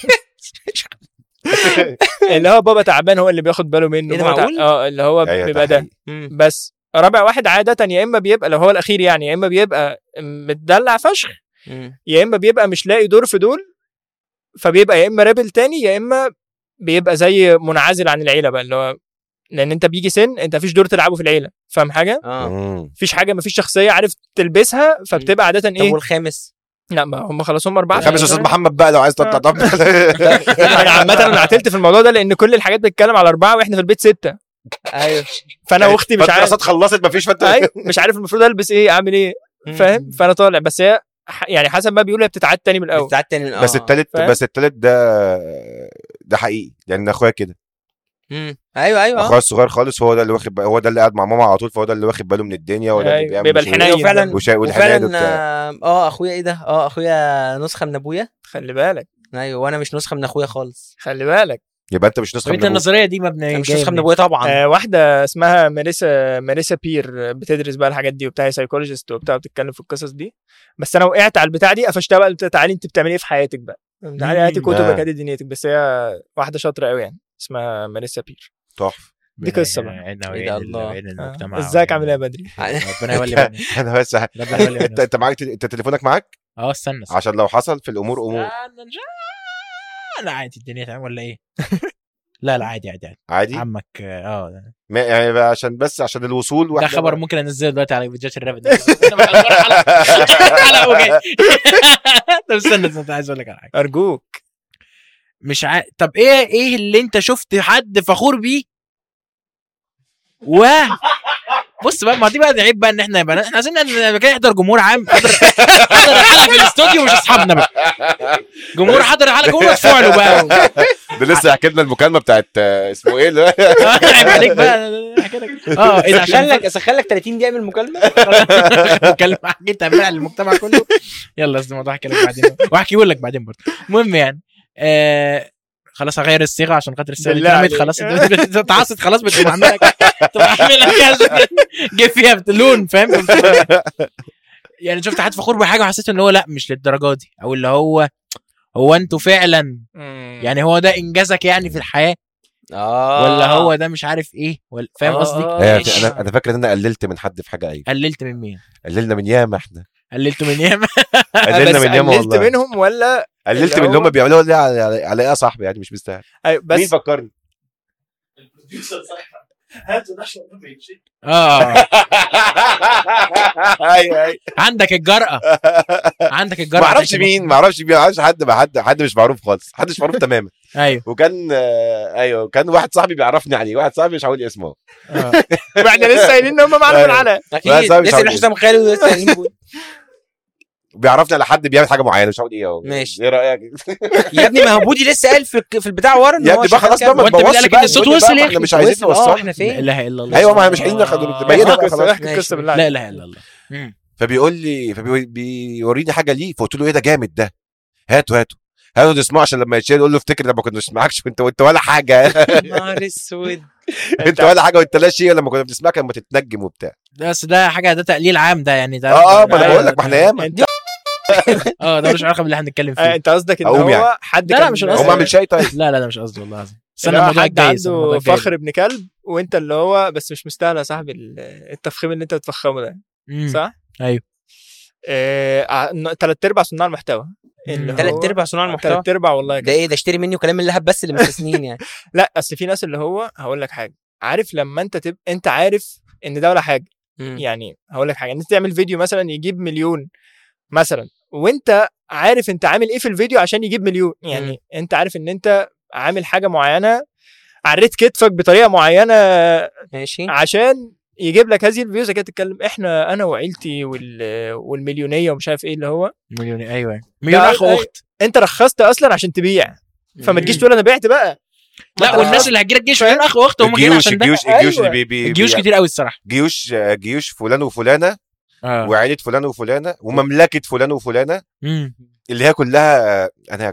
اللي هو بابا تعبان هو اللي بياخد باله منه إيه ده بابا تع- معقول؟ اه اللي هو أيوة، بيبقى ده ده حقيقي. مم. بس رابع واحد عادة يا إما بيبقى لو هو الأخير يعني يا إما بيبقى متدلع فشخ مم. يا إما بيبقى مش لاقي دور في دول فبيبقى يا إما رابل تاني يا إما بيبقى زي منعزل عن العيلة بقى اللي هو لأن أنت بيجي سن أنت مفيش دور تلعبه في العيلة فاهم حاجة؟ اه مم. مفيش حاجة مفيش شخصية عارف تلبسها فبتبقى عادة طب إيه؟ والخامس لا ما هم خلاص هم أربعة خامس استاذ محمد بقى لو عايز تطلع طب أنا عامة أنا عتلت في الموضوع ده لأن كل الحاجات بتتكلم على أربعة وإحنا في البيت ستة ايوه فأنا وأختي مش عارف الدراسات خلصت مفيش فت أيوة مش عارف المفروض ألبس إيه أعمل إيه فاهم فانا طالع بس هي ح- يعني حسب ما بيقولوا هي بتتعاد تاني من الاول بتاعت تاني من بس آه. التالت فاهم؟ بس التالت ده ده حقيقي لان اخويا كده مم. ايوه ايوه اخويا الصغير خالص هو ده اللي واخد هو ده اللي قاعد مع ماما على طول فهو ده اللي واخد باله من الدنيا هو ده اللي أيوة، بيعمل بيبقى مش- الحنين أيوة فعلا وشا- والحنان وفعلا وبتاع اه آه، اخويا ايه ده اه اخويا نسخه من ابويا خلي بالك ايوه وانا مش نسخه من اخويا خالص خلي بالك يبقى انت مش نسخه طب انت من أبوك. النظريه دي مبنيه انا مش جاية نسخه من منين؟ ابويا طبعا آه واحده اسمها ماريسا ماريسا بير بتدرس بقى الحاجات دي وبتاع سايكولوجيست وبتاع بتتكلم في القصص دي بس انا وقعت على البتاع دي قفشتها بقى قلت لها تعالي انت بتعملي ايه في حياتك بقى تعالي هاتي مم. كتبك آه. هاتي دنيتك بس هي واحده شاطره قوي يعني اسمها ماريسا بير تحفه دي قصة بقى. عيننا إيه ده وعين الله. وعين آه. المجتمع ازيك عامل ايه يا بدري ربنا يولي بينا. انا بس ربنا يولي انت بينا. انت معاك انت تليفونك معاك اه استنى استنى. عشان لو حصل في الامور امور استنى، نج- لا عادي الدنيا تمام ولا ايه؟ لا لا عادي عادي عادي عادي عمك اه ده- ما يعني بقى عشان بس عشان الوصول ده واحنا خبر بقى- ممكن انزله دلوقتي على فيديوهات الراب ده أنا بحضر حلقة- حلقة وجاي. طب استنى استنى عايز اقول لك على حاجه ارجوك مش ع... طب ايه ايه اللي انت شفت حد فخور بيه و بص بقى ما دي بقى عيب بقى ان احنا يبقى احنا عايزين نبقى كده يحضر جمهور عام حضر حضر الحلقه في الاستوديو مش اصحابنا بقى جمهور حضر الحلقه جمهور مدفوع له بقى ده لسه حكيت لنا المكالمه بتاعت آه، اسمه ايه اللي آه، عيب عليك بقى احكي لك اه ايه ده عشان اسخن لك اسخن لك 30 دقيقه من المكالمه بتكلم حكيت تعملها للمجتمع كله يلا بس الموضوع احكي لك بعدين واحكي لك بعدين برضه المهم يعني آه خلاص هغير الصيغه عشان خاطر الصيغه بالله دي اترمت عليك. خلاص اتعصت خلاص بتقوم عاملها تقوم عاملها كده جه فيها لون فاهم يعني شفت حد فخور بحاجه وحسيت ان هو لا مش للدرجه دي او اللي هو هو انتوا فعلا يعني هو ده انجازك يعني في الحياه اه ولا هو ده مش عارف ايه ولا فاهم آه. قصدي آه، ماشي. انا انا فاكر ان انا قللت من حد في حاجه ايوه قللت من مين قللنا من ياما احنا قللت من ياما قللنا من ياما قللت والله منهم ولا قللت اللي من اللي هو- هم بيعملوها دي على على- على ايه يا صاحبي يعني مش مستاهل أيوة مين بس فكرني اه ايوه ايوه عندك الجرأة عندك الجرأة ما اعرفش عشان- مين ما اعرفش مين ما اعرفش حد ما حد حد مش معروف خالص حد مش معروف تماما ايوه وكان آه، ايوه كان واحد صاحبي بيعرفني عليه واحد صاحبي مش هقول اسمه آه. واحنا لسه قايلين ان هم معانا في الحلقه لا، اكيد صعب، لسه صعب. حسام خالد ولسه قايلين بقول. بيعرفني على حد بيعمل حاجه معينه مش هقول ايه هو ماشي. ايه رايك يا ابني ما هو بودي لسه قال في في البتاع ورا ان يا هو ابني بقى شغال خلاص كده. بقى ما وانت تبوظش بالك بقى إن الصوت الدنيا وصل بقى، يا احنا أخي. مش عايزين وصل، اه نوصل احنا لا فين اله الا الله ايوه ما مش عايزين ناخد آه. تبينها بقى قصة- خلاص احكي القصه بالله لا عليك. اله الا الله مم. فبيقول لي فبيوريني حاجه ليه فقلت له ايه ده جامد ده هاته هاته هاته تسمعه عشان لما يتشال يقول له افتكر لما كنا بنسمعكش وانت وانت ولا حاجه نهار اسود انت ولا حاجه وانت لا شيء لما كنا بنسمعك لما تتنجم وبتاع بس ده حاجه ده تقليل عام ده يعني ده اه اه ما انا ده- بقول لك ما احنا ياما انت اه ده مش علاقه باللي احنا بنتكلم آه، فيه انت قصدك ان أقوم هو يعني. حد لا، لا، كان- مش هم قصدي. اعمل شاي طيب لا لا لا مش قصدي والله العظيم استنى اللي هو الموضوع حد الجاي استنى الموضوع عنده الجاي. فخر ابن كلب وانت اللي هو بس مش مستاهل يا صاحبي ال- التفخيم اللي انت بتفخمه ده مم. صح؟ ايوه. آه تلات ارباع صناع المحتوى اللي هو- تلات ارباع صناع المحتوى تلات ارباع والله ده كده. ايه ده اشتري مني وكلام اللهب بس اللي مستثنين يعني لا اصل في ناس اللي هو هقول لك حاجه عارف لما انت تب... انت عارف ان ده ولا حاجه مم. يعني هقول لك حاجه ان انت تعمل فيديو مثلا يجيب مليون مثلا وانت عارف انت عامل ايه في الفيديو عشان يجيب مليون يعني مم. انت عارف ان انت عامل حاجه معينه عريت كتفك بطريقه معينه ماشي عشان يجيب لك هذه الفيوز كده تتكلم احنا انا وعيلتي وال... والمليونيه ومش عارف ايه اللي هو مليون ايوه مليون لا، اخ أي- واخت انت رخصت اصلا عشان تبيع فما تجيش تقول انا بعت بقى لا ما- والناس اللي هتجيلك جيش مليون اخ واخت هم جايين الجيوش عشان ده الجيوش الجيوش اللي أيوة. بي بي الجيوش بي- كتير قوي الصراحه جيوش جيوش فلان وفلانه اه وعيله فلان وفلانه ومملكه فلان وفلانه مم. اللي هي كلها آه، انا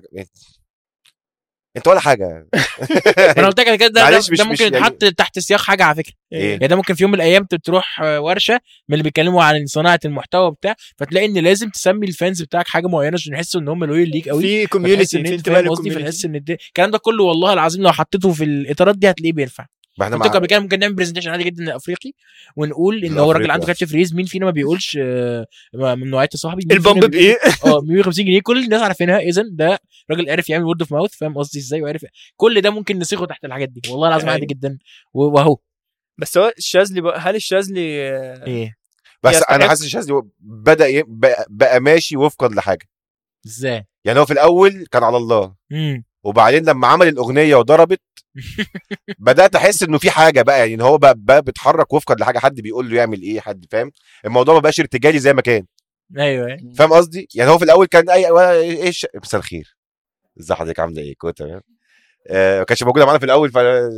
انت ولا حاجه انا قلت لك قبل كده ده, معلش ده, مش- ده مش ممكن يعني- يتحط تحت سياق حاجه على فكره ايه يعني ده ممكن في يوم من الايام ت- تروح آه، ورشه من اللي بيتكلموا عن صناعه المحتوى بتاع فتلاقي ان لازم تسمي الفانز بتاعك حاجه معينه عشان يحسوا ان هم لويل ليك قوي في فتحس كوميونتي ان في انت انتماء فاهم قصدي للكوميونتي فتحس ان الد- الكلام ده كله والله العظيم لو حطيته في الاطارات دي هتلاقيه بينفع ما احنا قلت لك مع... قبل كده ممكن نعمل برزنتيشن عادي جدا افريقي ونقول ان هو راجل الأفريقي. عنده كاتش فريز مين فينا ما بيقولش آه، من نوعيه صاحبي مين البامب فينا بيقول- بايه؟ اه 150 جنيه كل الناس عارفينها اذا ده راجل عارف يعمل وورد اوف ماوث فاهم قصدي ازاي وعارف كل ده ممكن نصيغه تحت الحاجات دي والله العظيم عادي أيوة. جدا و- واهو بس هو الشاذلي بقى هل الشاذلي آه، ايه بس يستحق. انا حاسس الشاذلي بدا ي... بقى, بقى ماشي وفقا لحاجه ازاي يعني هو في الاول كان على الله امم وبعدين لما عمل الاغنيه وضربت بدات احس انه في حاجه بقى يعني إن هو بقى, بقى بيتحرك وفقا لحاجه حد بيقول له يعمل ايه حد فاهم الموضوع ما بقاش ارتجالي زي ما كان ايوه أيوة. فاهم قصدي يعني هو في الاول كان اي ولا ايه الش- مساء الخير ازي حضرتك عامله ايه كنت تمام آه، ما كانش موجوده معانا في الاول ف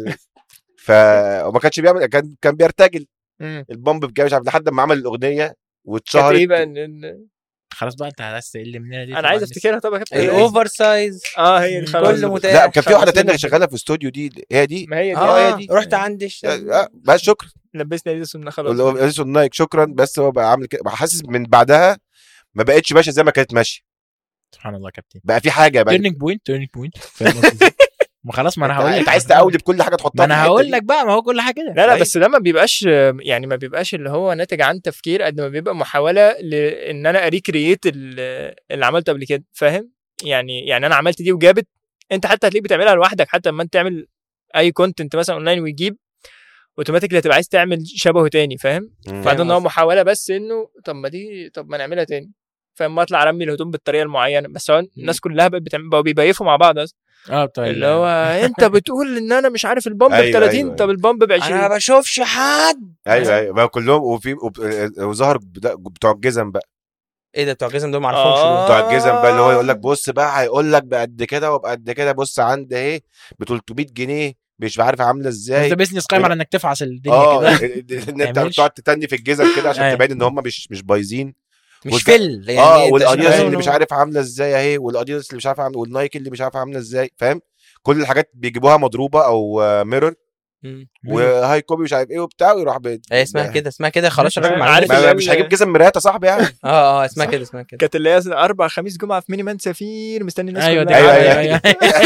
ف وما كانش بيعمل كان كان بيرتجل مم. البامب بكام مش عارف لحد ما عمل الاغنيه كانت واتشهرت ايه بقى إن- إن- خلاص بقى انت عايز تقل مننا دي انا طبعاً عايز لسه. افتكرها طب يا كابتن إيه؟ الاوفر سايز اه هي دي خلاص كل متاح لا كان في واحده خلاص تانية نبدأ. شغاله في استوديو دي هي دي ما هي دي اه هي دي رحت عند الش... آه، بس شكرا لبسنا اديسون خلاص اديسون نايك شكرا بس هو بقى عامل كده حاسس من بعدها ما بقتش ماشيه زي ما كانت ماشيه سبحان الله يا كابتن بقى في حاجه بقى تيرنينج بوينت تيرنينج بوينت فاهم قصدي إزاي؟ ما خلاص ما انا هقول انت لك انت عايز تقولب كل حاجه تحطها ما في انا الحتة هقول دي. لك بقى ما هو كل حاجه كده لا لا أيوة. بس ده ما بيبقاش يعني ما بيبقاش اللي هو ناتج عن تفكير قد ما بيبقى محاوله لان انا اريكرييت اللي عملته قبل كده فاهم يعني يعني انا عملت دي وجابت انت حتى هتلاقيك بتعملها لوحدك حتى لما انت تعمل اي كونتنت مثلا اونلاين ويجيب اوتوماتيكلي هتبقى عايز تعمل شبهه تاني فاهم مم. فده ان هو قصدك. محاوله بس انه طب ما دي طب ما نعملها تاني فاهم ما اطلع ارمي الهدوم بالطريقه المعينه بس هو الناس كلها بقت بتعمل بقوا بيبيفوا مع بعض اصلا اه طيب اللي هو انت بتقول ان انا مش عارف البامب ب أيوة، 30 أيوة. طب البامب ب 20 انا ما بشوفش حد ايوه ايوه ما كلهم وفي وب- وظهر بدا- بتوع الجزم بقى ايه ده بتوع جزم دول ما اعرفهمش آه. دول. بتوع الجزم بقى اللي هو يقول لك بص بقى هيقول لك بقد كده وبقد كده بص عندي اهي ب 300 جنيه مش عارف عامله بس ازاي ده بيزنس قايم على انك تفعص الدنيا اه كده ان انت تعملش. بتقعد تتني في الجزم كده عشان أيوة. تبين ان هم مش مش بايظين مش والف- فل يعني اه أنت والاديداس شغال- اللي مش عارف عامله ازاي اهي والاديداس اللي مش عارف عامله والنايك اللي مش عارف عامله ازاي فاهم كل الحاجات بيجيبوها مضروبه او ميرور مم. وهاي كوبي مش عارف ايه وبتاع ويروح ب... هي اسمها كده اسمها كده خلاص الراجل عارف معلش اللي ما هي مش ال- هجيب جزم مرايات يا صاحبي يعني اه اه اسمها صح. كده اسمها كده كانت اللي هي اربع خميس جمعه في ميني مان سفير مستني الناس ايوه دي كلها. أيوة، ايوه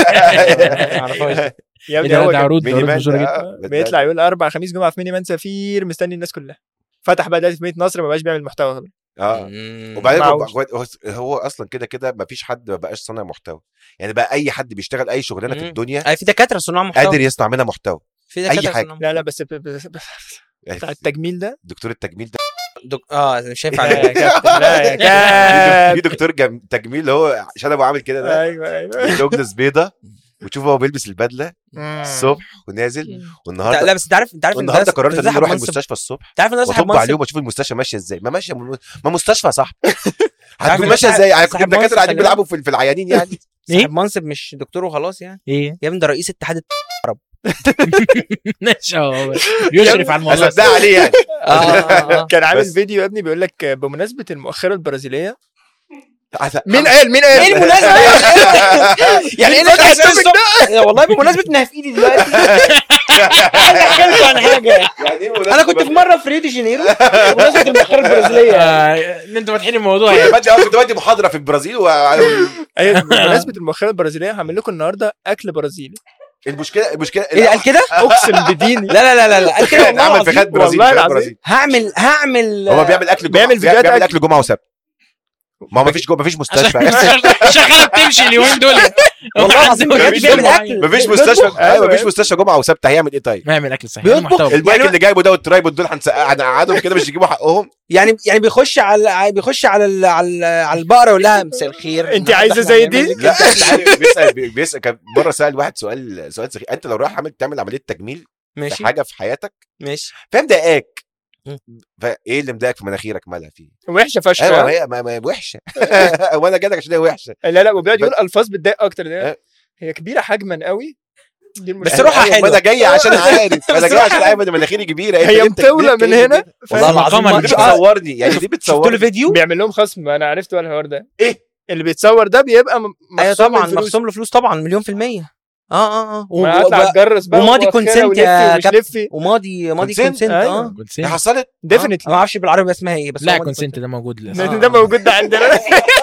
أيوة. ايوه ما اعرفهاش يا ابني ده هو ده كان عروض ميني عروض مان مشهوره ده، جدا آه، بت- بيطلع يقول اربع خميس جمعه في ميني مان سفير مستني الناس كلها فتح بقى دلوقتي في مدينه نصر ما بقاش بيعمل محتوى غير. اه مم. وبعدين هو, معوش. هو- هو اصلا كده كده ما فيش حد ما بقاش صانع محتوى يعني بقى اي حد بيشتغل اي شغلانه في مم. الدنيا آه، في دكاتره صناع محتوى قادر يصنع منها محتوى في أي دكاتره حاجة. صناع لا لا بس ب- ب- ب- يعني بتاع التجميل ده دكتور التجميل ده دك... اه مش هينفع لا يا عليك. كابتن لا يا في كابتن دك- في دكتور جم... تجميل اللي هو شنبه عامل كده ده ايوه ايوه دوجلاس بيضه وتشوف هو بيلبس البدله الصبح ونازل لا والنهارده بس انت عارف انت عارف ان والنهارده ده- قررت ده ان أنا صاحب اروح منصب. المستشفى الصبح انت عارف ان ده صاحب واطب منصب عليهم واشوف المستشفى ماشيه ازاي ما ماشيه ما مستشفى يا صاحبي عارف هتكون إن ماشيه صاحب- ازاي يعني صاحب الدكاتره منصب قاعدين خلي بيلعبوا في في العيانين يعني صاحب منصب مش دكتور وخلاص يعني ايه يا ابني ده رئيس اتحاد ماشي اه يشرف على الموضوع اصدق عليه يعني اه اه اه كان عامل بس- فيديو يا ابني بيقول لك بمناسبه المؤخره البرازيليه عس- مين قال مين قال ايه المناسبه يعني ايه اللي فتح انت التوبيك الصبح والله بمناسبه انها في ايدي دلوقتي عايز احكي لكم عن حاجه يعني ايه انا كنت في مره في ريو دي جانيرو بمناسبه المؤخره البرازيليه آه، ان انتوا فاتحين الموضوع يعني بدي كنت بدي محاضره في البرازيل ايوه بمناسبه المؤخره البرازيليه هعمل لكم النهارده اكل برازيلي والمشكله المشكله ايه ده قال كده؟ اقسم بديني لا لا لا لا لا قال كده والله عمل العظيم. فخاد برازيل والله فخاد العظيم. برازيل هعمل هعمل هو بيعمل اكل جمعه بيعمل فيديوهات بيعمل أكل. اكل جمعه وسبت ما هو مفيش جو مفيش مستشفى شغاله بتمشي اليومين دول والله العظيم عنده بجد مفيش بيعمل يوم اكل مفيش بيطبخ. مستشفى أيوة، ايوه مفيش أيوة. مستشفى جمعه وسبت هيعمل ايه طيب نعمل اكل صحي بيطبخ. محتوى المايك يعني- اللي جايبه ده والترايبود دول هنسقع- هنقعدهم كده مش يجيبوا حقهم يعني يعني بيخش على بيخش على ال- على ال- على البقره يقول لها مساء الخير انت عايزة زي دي؟ لا بيسال بيسال كان مره سال واحد سؤال سؤال سخيف انت لو رايح عامل تعمل عمليه تجميل في ماشي حاجه في حياتك ماشي فاهم ضايقاك مم. فايه اللي مضايقك في مناخيرك مالها فيه وحشه فشخ ايوه هي ما ما وحشه وانا جايلك عشان هي وحشه لا لا وبيقعد يقول الفاظ بتضايق اكتر ده أه. هي كبيره حجما قوي دي بس المشكلة. روحها أيوة، حلوة. ما انا جاي عشان عارف انا بس جاي عشان روحها عارف ان مناخيري كبيره هي أنت مطولة كبير من كده هنا كده. والله العظيم القمر ما دي مش كنتش- بتصورني يعني دي شفتوا بتصورني الفيديو بيعمل لهم خصم انا عرفت بقى الحوار ده ايه اللي بيتصور ده بيبقى م- ايوه مخصوم طبعا من فلوس. مخصوم له فلوس طبعا مليون في المية اه اه اه ما هطلع و- اتجرس بقى وماضي ومؤخرة consent ولفي يا ومش كابتن. لفي وماضي ماضي Consent؟ كونسنت أيوة. اه هي حصلت ديفنتلي انا ما اعرفش بالعربي اسمها ايه بس لا هو ماضي كونسنت ده موجود للاسف آه. ده موجود ده عندنا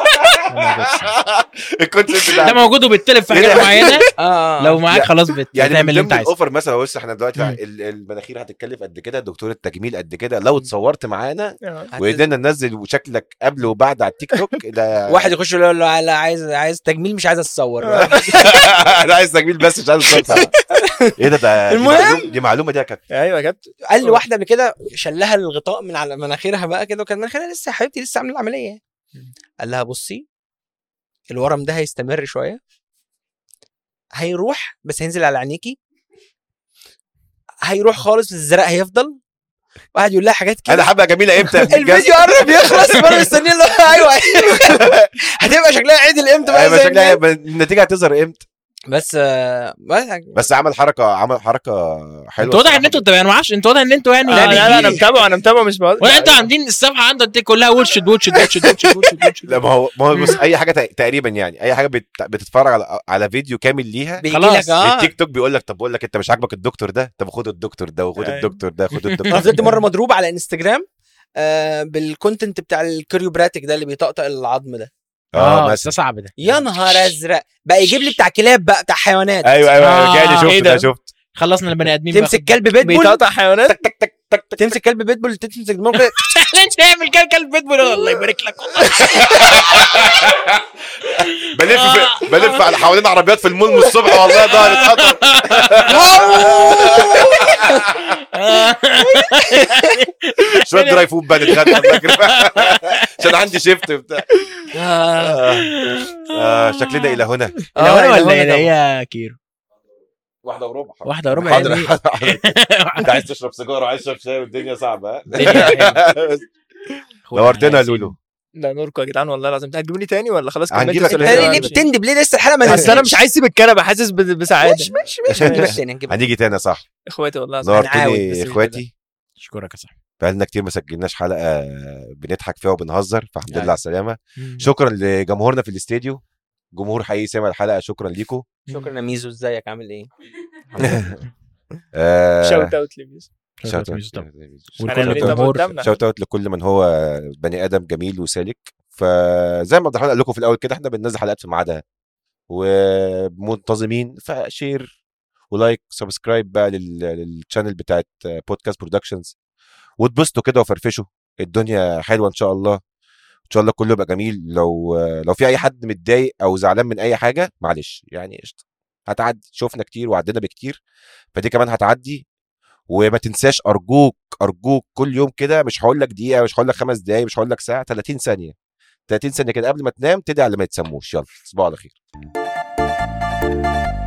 الكونسيبت ده ده موجود وبيتطلب في إيه ده؟ حاجات معينه اه لو معاك لا. خلاص بت- يعني من بتعمل اللي انت ضمن عايزه الاوفر مثلا بص احنا دلوقتي مم. ال- المناخير هتتكلف قد كده دكتور التجميل قد كده لو اتصورت معانا آه. وقدرنا ننزل وشكلك قبل وبعد على التيك توك ده واحد يخش يقول له لا عايز عايز تجميل مش عايز اتصور انا عايز تجميل بس مش عايز اتصور ايه ده ده دي المهم. معلومة- دي معلومه دي يا كابتن ايوه يا كابتن قال لي واحده قبل كده شلها الغطاء من على مناخيرها بقى كده وكان مناخيرها لسه يا حبيبتي لسه عامله العمليه قال لها بصي الورم ده هيستمر شويه هيروح بس هينزل على عينيكي هيروح خالص الزرق هيفضل وقعد يقول لها حاجات انا كده حابه جميله امتى يا ابن الجزم؟ الفيديو قرب يخلص وانا مستنيين له ايوه هتبقى شكلها عدل امتى بقى أيوة، زي شكلها الناس؟ النتيجه هتظهر امتى بس آه، بس بس عمل حركه عمل حركه حلوه انت واضح الصراحة. ان انتوا يعني ما اعرفش انت واضح ان انتوا يعني لا لا لا انا يعني متابعه انا متابعه مش بقول ولا انتوا عاملين الصفحه عندك كلها واتشد واتشد واتشد واتشد واتشد لا ما هو ما هو بص اي حاجه تق- تقريبا يعني اي حاجه بت- بتتفرج على على فيديو كامل ليها بيجي خلاص، لك اه التيك توك بيقول لك طب بقول لك انت مش عاجبك الدكتور ده طب خد الدكتور ده وخد أيوة. الدكتور ده خد انا الدكتور فضلت ده مره مضروب على انستجرام آه بالكونتنت بتاع الكريوبراتيك ده اللي بيطقطق العظم ده اه اه بس مثلا ده صعب ده يا نهار ازرق بقى يجيب لي بتاع كلاب بقى بتاع حيوانات ايوه ايوه آه، رجعني إيه شفت ده؟ ده شفت خلصنا البني ادمين بقى. تمسك كلب بيتبول بيتقطع حيوانات تمسك كلب بيتبول تمسك دماغه كده انت تعمل كده كلب بيتبول الله يبارك لك والله بلف في بلف على حوالين عربيات في المول من الصبح والله ظهري اتقطع شويه دراي فود بقى نتغدى الله يكرمك. عشان عندي شيفت بتاع آه. آه شكلنا الى هنا آه، لا إلى ولا هنا ايه طبعا. يا كيرو واحده وربع واحده وربع حاضر يعني حاضر. انت عايز تشرب سيجاره وعايز تشرب شاي والدنيا صعبه ها الدنيا نورتنا يا لولو لا نوركم يا جدعان والله العظيم هتجيبوني تاني ولا خلاص هنجيبك كملت تاني. تاني ليه الثلاثيه بتندب ليه لسه الحلقه ما اصل انا مش عايز اسيب الكنبه حاسس ب- بسعاده ماشي ماشي ماشي هنجيبك تاني هنجيبك هنيجي تاني يا صاحبي اخواتي والله العظيم هنعاود نورتني بس يا مش اخواتي اشكرك يا صاحبي بقالنا كتير ما سجلناش حلقه بنضحك فيها وبنهزر فالحمد لله أيوة. على السلامه شكرا لجمهورنا في الاستديو جمهور حقيقي سامع الحلقه شكرا ليكم شكرا يا ميزو ازيك عامل ايه؟ آه، شوت اوت لميس شوت ميزو طبعا. اوت والكل هنعمل إيه طب الجمهور قدامنا؟ شوت اوت لكل من هو بني ادم جميل وسالك فزي ما عبد الرحمن قال لكم في الاول كده احنا بننزل حلقات في ميعادها ومنتظمين فشير ولايك سبسكرايب بقى لل- للشانل بتاعت بودكاست برودكشنز واتبسطوا كده وفرفشوا الدنيا حلوه ان شاء الله ان شاء الله كله يبقى جميل لو لو في اي حد متضايق او زعلان من اي حاجه معلش يعني قشطه هتعدي شفنا كتير وعدينا بكتير فدي كمان هتعدي وما تنساش ارجوك ارجوك كل يوم كده مش هقول لك دقيقه مش هقول لك خمس دقايق مش هقول لك ساعه 30 ثانيه 30 ثانيه كده قبل ما تنام تدعي على ما يتسموش يلا تصبحوا على خير